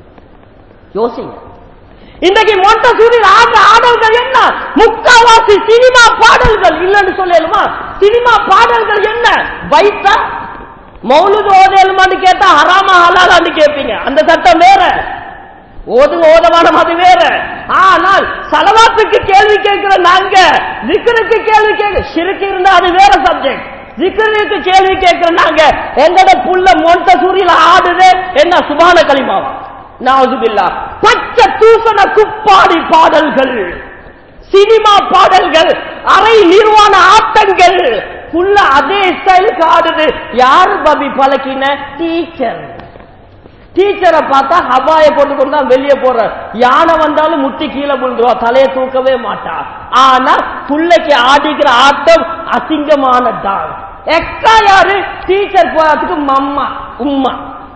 யோசிங்க இன்றைக்கு மொண்ட சூரி ஆடுற ஆடல்கள் என்ன முக்காவாசி சினிமா பாடல்கள் இல்லைன்னு சொல்லலுமா சினிமா பாடல்கள் என்ன வைத்தா மௌலுது ஓதேலுமான்னு கேட்டா ஹராமா ஹலாலான்னு கேட்பீங்க அந்த சட்டம் வேற ஓதுங்க ஓதமானம் அது வேற ஆனால் சலவாத்துக்கு கேள்வி கேட்கிற நாங்க ஜிக்கருக்கு கேள்வி கேட்க சிறுக்கு இருந்தா அது வேற சப்ஜெக்ட் ஜிக்கருக்கு கேள்வி கேட்கிற நாங்க எங்கட புள்ள மொண்ட சூரியல ஆடுது என்ன சுபான களிமாவா நாசுபில்லா பச்சை தூசண குப்பாடி பாடல்கள் சினிமா பாடல்கள் அரை நிர்வாண ஆட்டங்கள் புள்ள அதே ஸ்டைலுக்கு ஆடுது யாரு பபி பழக்கின டீச்சர் டீச்சரை பார்த்தா ஹபாய போட்டு கொண்டு தான் வெளியே போற யானை வந்தாலும் முட்டி கீழே விழுந்துருவா தலையை தூக்கவே மாட்டா ஆனா புள்ளைக்கு ஆடிக்கிற ஆட்டம் அசிங்கமான டான்ஸ் எக்ஸ்ட்ரா யாரு டீச்சர் போறதுக்கு மம்மா உம்மா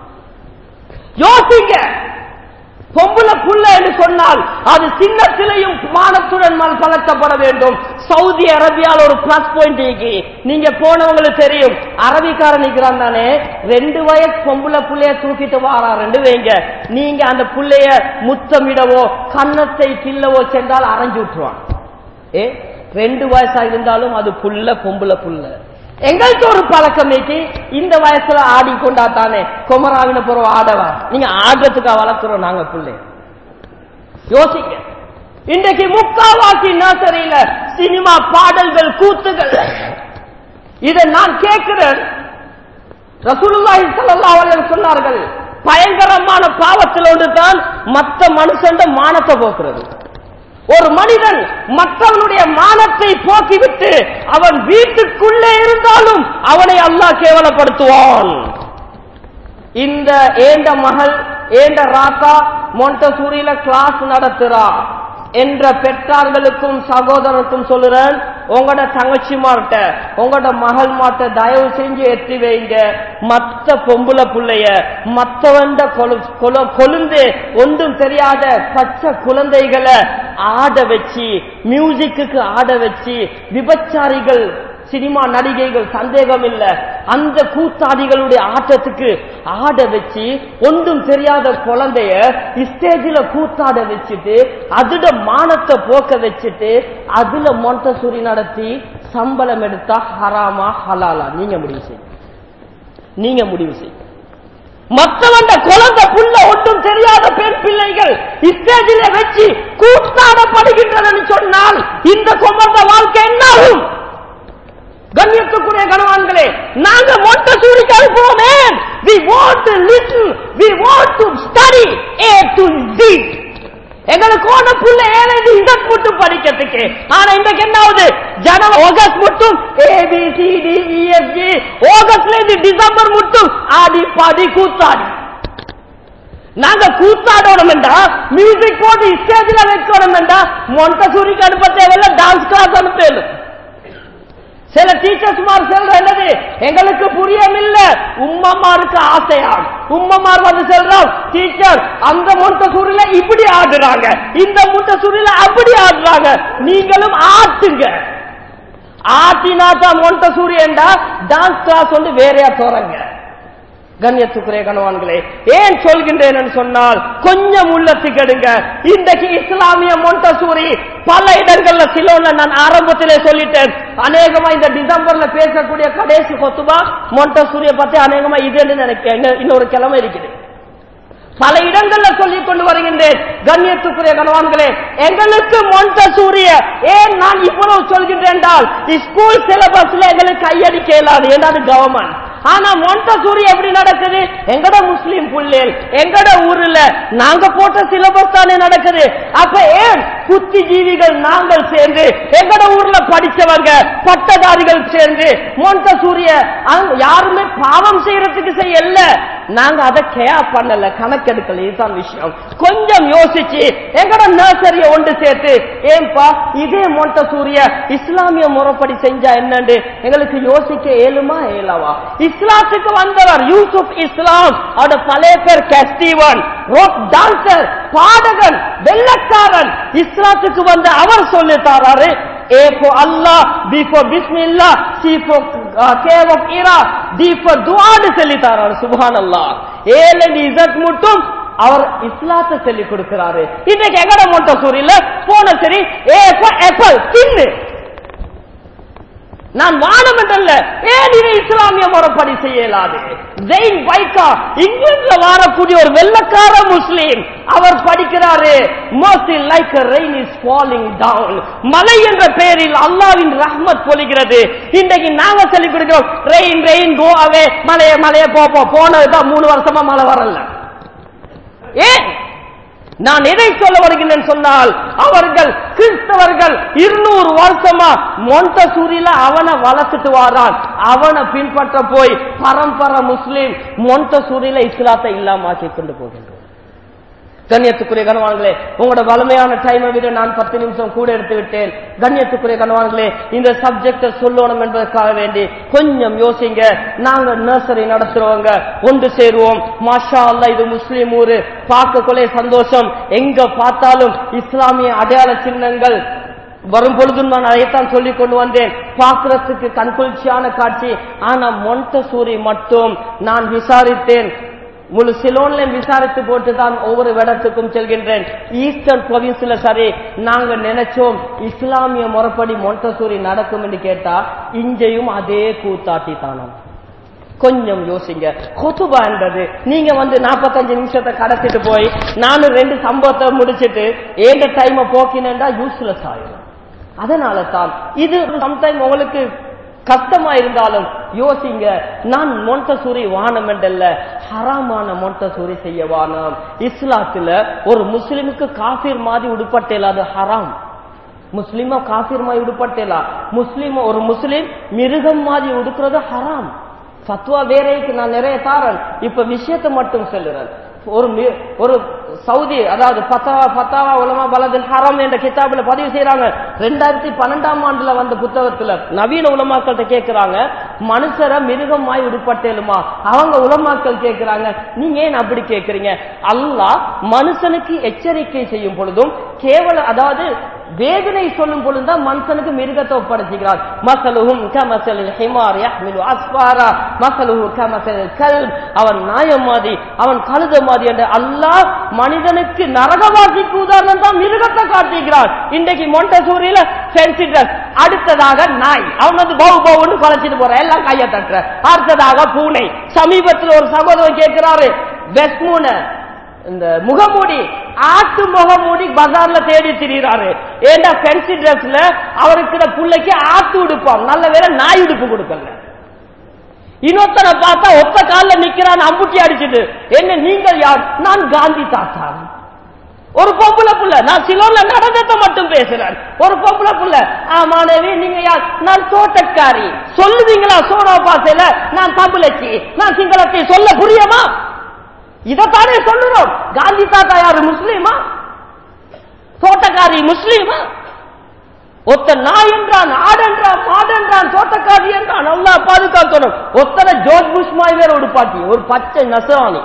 யோசிங்க பொம்புல புள்ள என்று சொன்னால் அது சின்னத்திலையும் மானத்துடன் மல் பழக்கப்பட வேண்டும் சவுதி அரேபியால ஒரு பிளஸ் பாயிண்ட் இருக்கு நீங்க போனவங்களுக்கு தெரியும் அரபிக்காரன் நிக்கிறான் தானே ரெண்டு வயசு பொம்புல புள்ளைய தூக்கிட்டு வாரா ரெண்டு வைங்க நீங்க அந்த புள்ளைய முத்தமிடவோ கன்னத்தை கிள்ளவோ சென்றால் அரைஞ்சு விட்டுருவான் ஏ ரெண்டு வயசா இருந்தாலும் அது புள்ள பொம்புல புள்ள எங்கள்கிட்ட ஒரு பழக்கம் இருக்கு இந்த வயசுல ஆடி கொண்டா தானே குமராவின போற ஆடவா நீங்க ஆடுறதுக்கா வளர்க்கிறோம் நாங்க பிள்ளை யோசிக்க இன்றைக்கு முக்காவாசி நர்சரியில சினிமா பாடல்கள் கூத்துகள் இதை நான் கேட்கிறேன் ரசூலுல்லாஹி ஸல்லல்லாஹு அலைஹி வஸல்லம் சொன்னார்கள் பயங்கரமான பாவத்தில் ஒன்று தான் மற்ற மனுஷன் மானத்தை போக்குறது ஒரு மனிதன் மற்றவனுடைய மானத்தை போக்கிவிட்டு அவன் வீட்டுக்குள்ளே இருந்தாலும் அவனை அல்லாஹ் கேவலப்படுத்துவான் இந்த ஏண்ட மகள் ஏண்ட ராக்கா மொண்டசூரியில கிளாஸ் நடத்துறா என்ற பெற்றார்களுக்கும் சகோதரருக்கும் சொல்லுறேன் உங்களோட தங்கச்சி மாட்ட உங்களோட மகள் மாட்ட தயவு செஞ்சு எத்தி வைங்க மத்த பொம்புல புள்ளைய மத்தவண்ட கொலு- கொலு- கொழுந்து ஒன்றும் தெரியாத பச்சை குழந்தைகளை ஆட வச்சு மியூசிக்கு ஆட வச்சு விபச்சாரிகள் சினிமா நடிகைகள் சந்தேகம் இல்ல அந்த கூத்தாடிகளுடைய ஆட்டத்துக்கு ஆட வச்சு ஒன்றும் தெரியாத குழந்தைய ஸ்டேஜில் கூத்தாட வச்சுட்டு அதுட மானத்தை போக்க வச்சுட்டு அதுல மொண்டசூரி நடத்தி சம்பளம் எடுத்தா ஹராமா ஹலாலா நீங்க முடிவு செய்யுங்க நீங்க முடிவு செய்யுங்க மற்றவண்ட குழந்தை புள்ள ஒன்றும் தெரியாத பெண் பிள்ளைகள் ஸ்டேஜில வச்சு கூத்தாடப்படுகின்றன சொன்னால் இந்த குமர்ந்த வாழ்க்கை என்னாகும் கண்ணியத்துக்குரிய கணவான்களே நாங்க மொட்டை சூரிக்கு அனுப்புவோமே we want to listen we want to study a to z எங்களுக்கு ஓன புள்ள ஏழு இண்டக் மட்டும் படிக்கிறதுக்கு ஆனா இன்றைக்கு என்ன ஆகுது ஜனவரி ஆகஸ்ட் மட்டும் ஏபிசிடி இஎஃப்ஜி ஆகஸ்ட்ல இருந்து டிசம்பர் மட்டும் ஆடி பாடி கூத்தாடி நாங்க கூத்தாடணும் என்றா மியூசிக் போட்டு ஸ்டேஜ்ல வைக்கணும் என்றா மொண்டசூரிக்கு அனுப்ப தேவையில்ல டான்ஸ் கிளாஸ் அனுப்பலும் சில டீச்சர்ஸ் மார் சொல்ற என்னது எங்களுக்கு புரியமில்ல உம்மம்மாருக்கு ஆசையா உம்மம்மார் வந்து சொல்றோம் டீச்சர் அந்த முட்டை சூரில இப்படி ஆடுறாங்க இந்த முட்டை சூரில அப்படி ஆடுறாங்க நீங்களும் ஆட்டுங்க ஆட்டினா தான் மொண்டை சூரியன்டா டான்ஸ் கிளாஸ் வந்து வேறையா தோறங்க கண்ணியத்துக்குரிய கணவான்களே ஏன் சொல்கின்றேன் என்று சொன்னால் கொஞ்சம் உள்ளத்துக்கு எடுங்க இன்றைக்கு இஸ்லாமிய மொண்டசூரி பல இடங்கள்ல சிலோன்ல நான் ஆரம்பத்திலே சொல்லிட்டேன் அநேகமா இந்த டிசம்பர்ல பேசக்கூடிய கடைசி கொத்துபா மொண்டசூரிய பத்தி அநேகமா இதுன்னு நினைக்கிறேன் இன்னொரு கிழமை இருக்குது பல இடங்கள்ல சொல்லிக் கொண்டு வருகின்றேன் கண்ணியத்துக்குரிய கணவான்களே எங்களுக்கு மொண்டசூரிய ஏன் நான் இவ்வளவு சொல்கின்றேன் என்றால் ஸ்கூல் சிலபஸ்ல எங்களுக்கு கையடிக்க இயலாது ஏதாவது கவர்மெண்ட் ஆனா மொண்டசூரி எப்படி நடக்குது எங்கட முஸ்லீம் புள்ளேல் எங்கட ஊர்ல நாங்க போட்ட சிலபஸ் தானே நடக்குது அப்ப ஏன் புத்திஜீவிகள் நாங்கள் சேர்ந்து எங்கட ஊர்ல படிச்சவங்க பட்டதாரிகள் சேர்ந்து மொண்டசூரிய யாருமே பாவம் செய்யறதுக்கு செய்யல நாங்க அதை கேர் பண்ணல கணக்கெடுக்கல இதுதான் விஷயம் கொஞ்சம் யோசிச்சு எங்கட நர்சரிய ஒன்று சேர்த்து ஏன்பா இதே மொண்டசூரிய இஸ்லாமிய முறைப்படி செஞ்சா என்னன்னு எங்களுக்கு யோசிக்க ஏழுமா ஏலாவா இஸ்லாத்துக்கு வந்தவர் யூசுப் இஸ்லாம் அவட பழைய பேர் கஸ்தீவன் ரோக் டான்சர் பாடகன் வெள்ளக்காரன் இஸ்லாத்துக்கு வந்த அவர் சொல்லி தாராரு A for Allah, B for Bismillah, C for uh, cave of Ira, D for dua சொல்லி தாராரு சுபான் அல்லா ஏழு இசத் மட்டும் அவர் இஸ்லாத்தை சொல்லி கொடுக்கிறாரு இன்னைக்கு எங்கட மட்டும் சூரியல போன சரி ஏ for apple தின்னு நான் வானம் என்றல்ல ஏன் இதை இஸ்லாமிய முறைப்படி செய்ய இயலாது ஜெயின் பைக்கா இங்கிலாந்துல வாழக்கூடிய ஒரு வெள்ளக்கார முஸ்லீம் அவர் படிக்கிறாரு mostly like rain is falling down மலை என்ற பெயரில் அல்லாவின் ரஹ்மத் பொழிகிறது இன்றைக்கு நாங்க சொல்லிக் கொடுக்கிறோம் ரெயின் ரெயின் கோ அவே மலைய மலைய போப்போம் போனதுதான் மூணு வருஷமா மழை வரல ஏன் நான் எதை சொல்ல வருகிறேன் சொன்னால் அவர்கள் கிறிஸ்தவர்கள் இருநூறு வருஷமா மொண்டசூரியில அவனை வளர்த்துட்டு வாரான் அவனை பின்பற்ற போய் பரம்பரை முஸ்லிம் மொண்டசூரியில இஸ்லாத்தை இல்லாம ஆக்கி கொண்டு போகின்றோம் கண்ணியத்துக்குரிய கனவான்களே உங்களோட வலிமையான டைமை விட நான் பத்து நிமிஷம் கூட எடுத்து விட்டேன் கண்ணியத்துக்குரிய கனவான்களே இந்த சப்ஜெக்ட சொல்லணும் என்பதற்காக வேண்டி கொஞ்சம் யோசிங்க நாங்க நர்சரி நடத்துறவங்க ஒன்று சேருவோம் மாஷா அல்லா இது முஸ்லீம் ஊரு பார்க்கக்குள்ளே சந்தோஷம் எங்க பார்த்தாலும் இஸ்லாமிய அடையாள சின்னங்கள் வரும் பொழுது நான் அதைத்தான் சொல்லிக் கொண்டு வந்தேன் பார்க்கறதுக்கு கண்குளிர்ச்சியான காட்சி ஆனா மொண்டசூரி மட்டும் நான் விசாரித்தேன் முழு சிலோன்ல விசாரித்து போட்டு தான் ஒவ்வொரு இடத்துக்கும் செல்கின்றேன் ஈஸ்டர்ன் ப்ரொவின்ஸ்ல சரி நாங்க நினைச்சோம் இஸ்லாமிய முறைப்படி மொண்டசூரி நடக்கும் என்று கேட்டா இங்கேயும் அதே கூத்தாட்டி தானாம் கொஞ்சம் யோசிங்க கொத்துபா என்றது நீங்க வந்து நாற்பத்தஞ்சு நிமிஷத்தை கடத்திட்டு போய் நானும் ரெண்டு சம்பவத்தை முடிச்சிட்டு ஏண்ட டைமை போக்கினேன்டா யூஸ்லெஸ் ஆயிடும் அதனால தான் இது சம்டைம் உங்களுக்கு கஷ்டமா இருந்தாலும் யோசிங்க நான் மொண்டசூரி வானம் என்றல்ல ஹராமான மொண்டசூரி செய்ய வானம் இஸ்லாத்துல ஒரு முஸ்லிமுக்கு காஃபிர் மாதிரி உடுப்பட்டேல அது ஹராம் முஸ்லிமா காஃபிர் மாதிரி உடுப்பட்டேலா முஸ்லிம் ஒரு முஸ்லிம் மிருகம் மாதிரி உடுக்கிறது ஹராம் ஃபத்வா வேறைக்கு நான் நிறைய தாரன் இப்ப விஷயத்தை மட்டும் சொல்லுறேன் ஒரு மி- ஒரு சவுதி அதாவது பத்தாவா பத்தாவா உலமா பலதில் ஹரம் என்ற கிதாபில் பதிவு செய்யறாங்க ரெண்டாயிரத்தி பன்னெண்டாம் ஆண்டுல வந்த புத்தகத்துல நவீன உலமாக்கள்கிட்ட கேட்கிறாங்க மனுஷரை மிருகமாய் உடுப்பட்டேலுமா அவங்க உலமாக்கள் கேட்கிறாங்க நீங்க ஏன் அப்படி கேட்கறீங்க அல்லாஹ் மனுஷனுக்கு எச்சரிக்கை செய்யும் பொழுதும் கேவல அதாவது வேதனை சொல்லும் பொழுதுதான் மனுஷனுக்கு மிருகத்தை ஒப்படைச்சுக்கிறார் மசலுஹும் கமசலில் ஹிமார் யஹ்மிலு அஸ்பாரா மசலுஹு கமசலில் கல்ப் அவன் நாயம் மாதிரி அவன் கழுத மாதிரி என்று அல்லாஹ் மனிதனுக்கு நரகவாசிக்கு உதாரணம் தான் மிருகத்தை காட்டிக்கிறார் இன்றைக்கு மொண்டசூரியில ஃபென்சி ட்ரெஸ் அடுத்ததாக நாய் அவன் வந்து பவு பவுன்னு குலைச்சிட்டு போற எல்லாம் கையை தட்டுற அடுத்ததாக பூனை சமீபத்தில் ஒரு சகோதரன் கேட்கிறாரு வெஸ்மூன இந்த முகமூடி ஆட்டு முகமூடி பஜார்ல தேடி திரிகிறாரு ஏண்டா ஃபென்சி ட்ரெஸ்ல அவருக்கு புள்ளைக்கு ஆட்டு உடுப்பான் நல்ல வேலை நாய் உடுப்பு கொடுக்கல இன்னொருத்தனை பார்த்தா ஒத்த கால்ல நிக்கிறான் அம்புட்டி அடிச்சுட்டு என்ன நீங்கள் யார் நான் காந்தி தாத்தா ஒரு பொம்பளை புள்ள நான் சிலோன்ல நடந்ததை மட்டும் பேசுறேன் ஒரு பொம்பளை புள்ள ஆ மாணவி நீங்க யார் நான் தோட்டக்காரி சொல்லுவீங்களா சோனா பாசையில நான் தமிழச்சி நான் சிங்களத்தை சொல்ல புரியுமா இதைத்தானே சொல்லுறோம் காந்தி தாத்தா யாரு முஸ்லீமா தோட்டக்காரி முஸ்லீமா ஒத்த நாய் என்றான் ஆடென்றான் மாடென்றான் தோட்டக்காரி என்றான் நல்லா பாதுகாக்கணும் ஒத்தனை ஜோர்ஜ் புஷ் மாய் வேற ஒரு பாட்டி ஒரு பச்சை நசராணி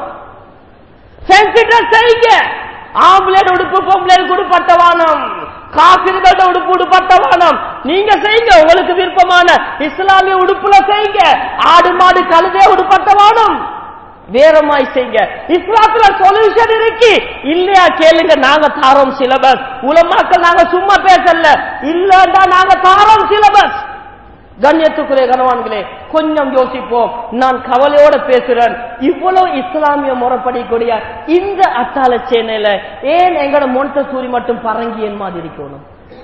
சென்சிட்டர் செய்யுங்க ஆம்புலேட் உடுப்பு பொம்பளேட் உடுப்பட்ட வானம் காபிர்களோட உடுப்பு உடுப்பட்ட வானம் நீங்க செய்யுங்க உங்களுக்கு விருப்பமான இஸ்லாமிய உடுப்புல செய்யுங்க ஆடு மாடு கழுதே உடுப்பட்ட வானம் வேறமாய் செய்யுங்க இஸ்லாத்துல சொல்யூஷன் இருக்கு இல்லையா கேளுங்க நாங்க தாரோம் சிலபஸ் உலமாக்கள் நாங்க சும்மா பேசல இல்லண்டா நாங்க தாரோம் சிலபஸ் கண்ணியத்துக்குரிய கனவான்களே கொஞ்சம் யோசிப்போம் நான் கவலையோட பேசுறேன் இவ்வளவு இஸ்லாமிய முறைப்படிக்கூடிய இந்த அட்டாள சேனையில ஏன் எங்கட மொண்டசூரி மட்டும் பரங்கியன் மாதிரி இருக்கணும்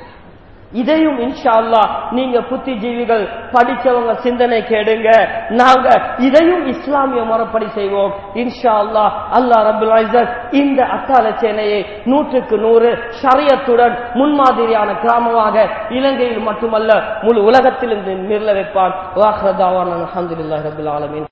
இதையும் இன்ஷா அல்லாஹ் நீங்க புத்திஜீவிகள் படிச்சவங்க சிந்தனை கேடுங்க நாங்க இதையும் இஸ்லாமிய முறைப்படி செய்வோம் இன்ஷா அல்லாஹ் அல்லாஹ் ரபுல் இஸ்ஸத் இந்த அத்தால சேனையை நூற்றுக்கு நூறு ஷரியத்துடன் முன்மாதிரியான கிராமமாக இலங்கையில் மட்டுமல்ல முழு உலகத்தில் நிறுவ வைப்பான் வாஹ்ரதாவான் அல்ஹம்துலில்லாஹி ரபில் ஆலமீன்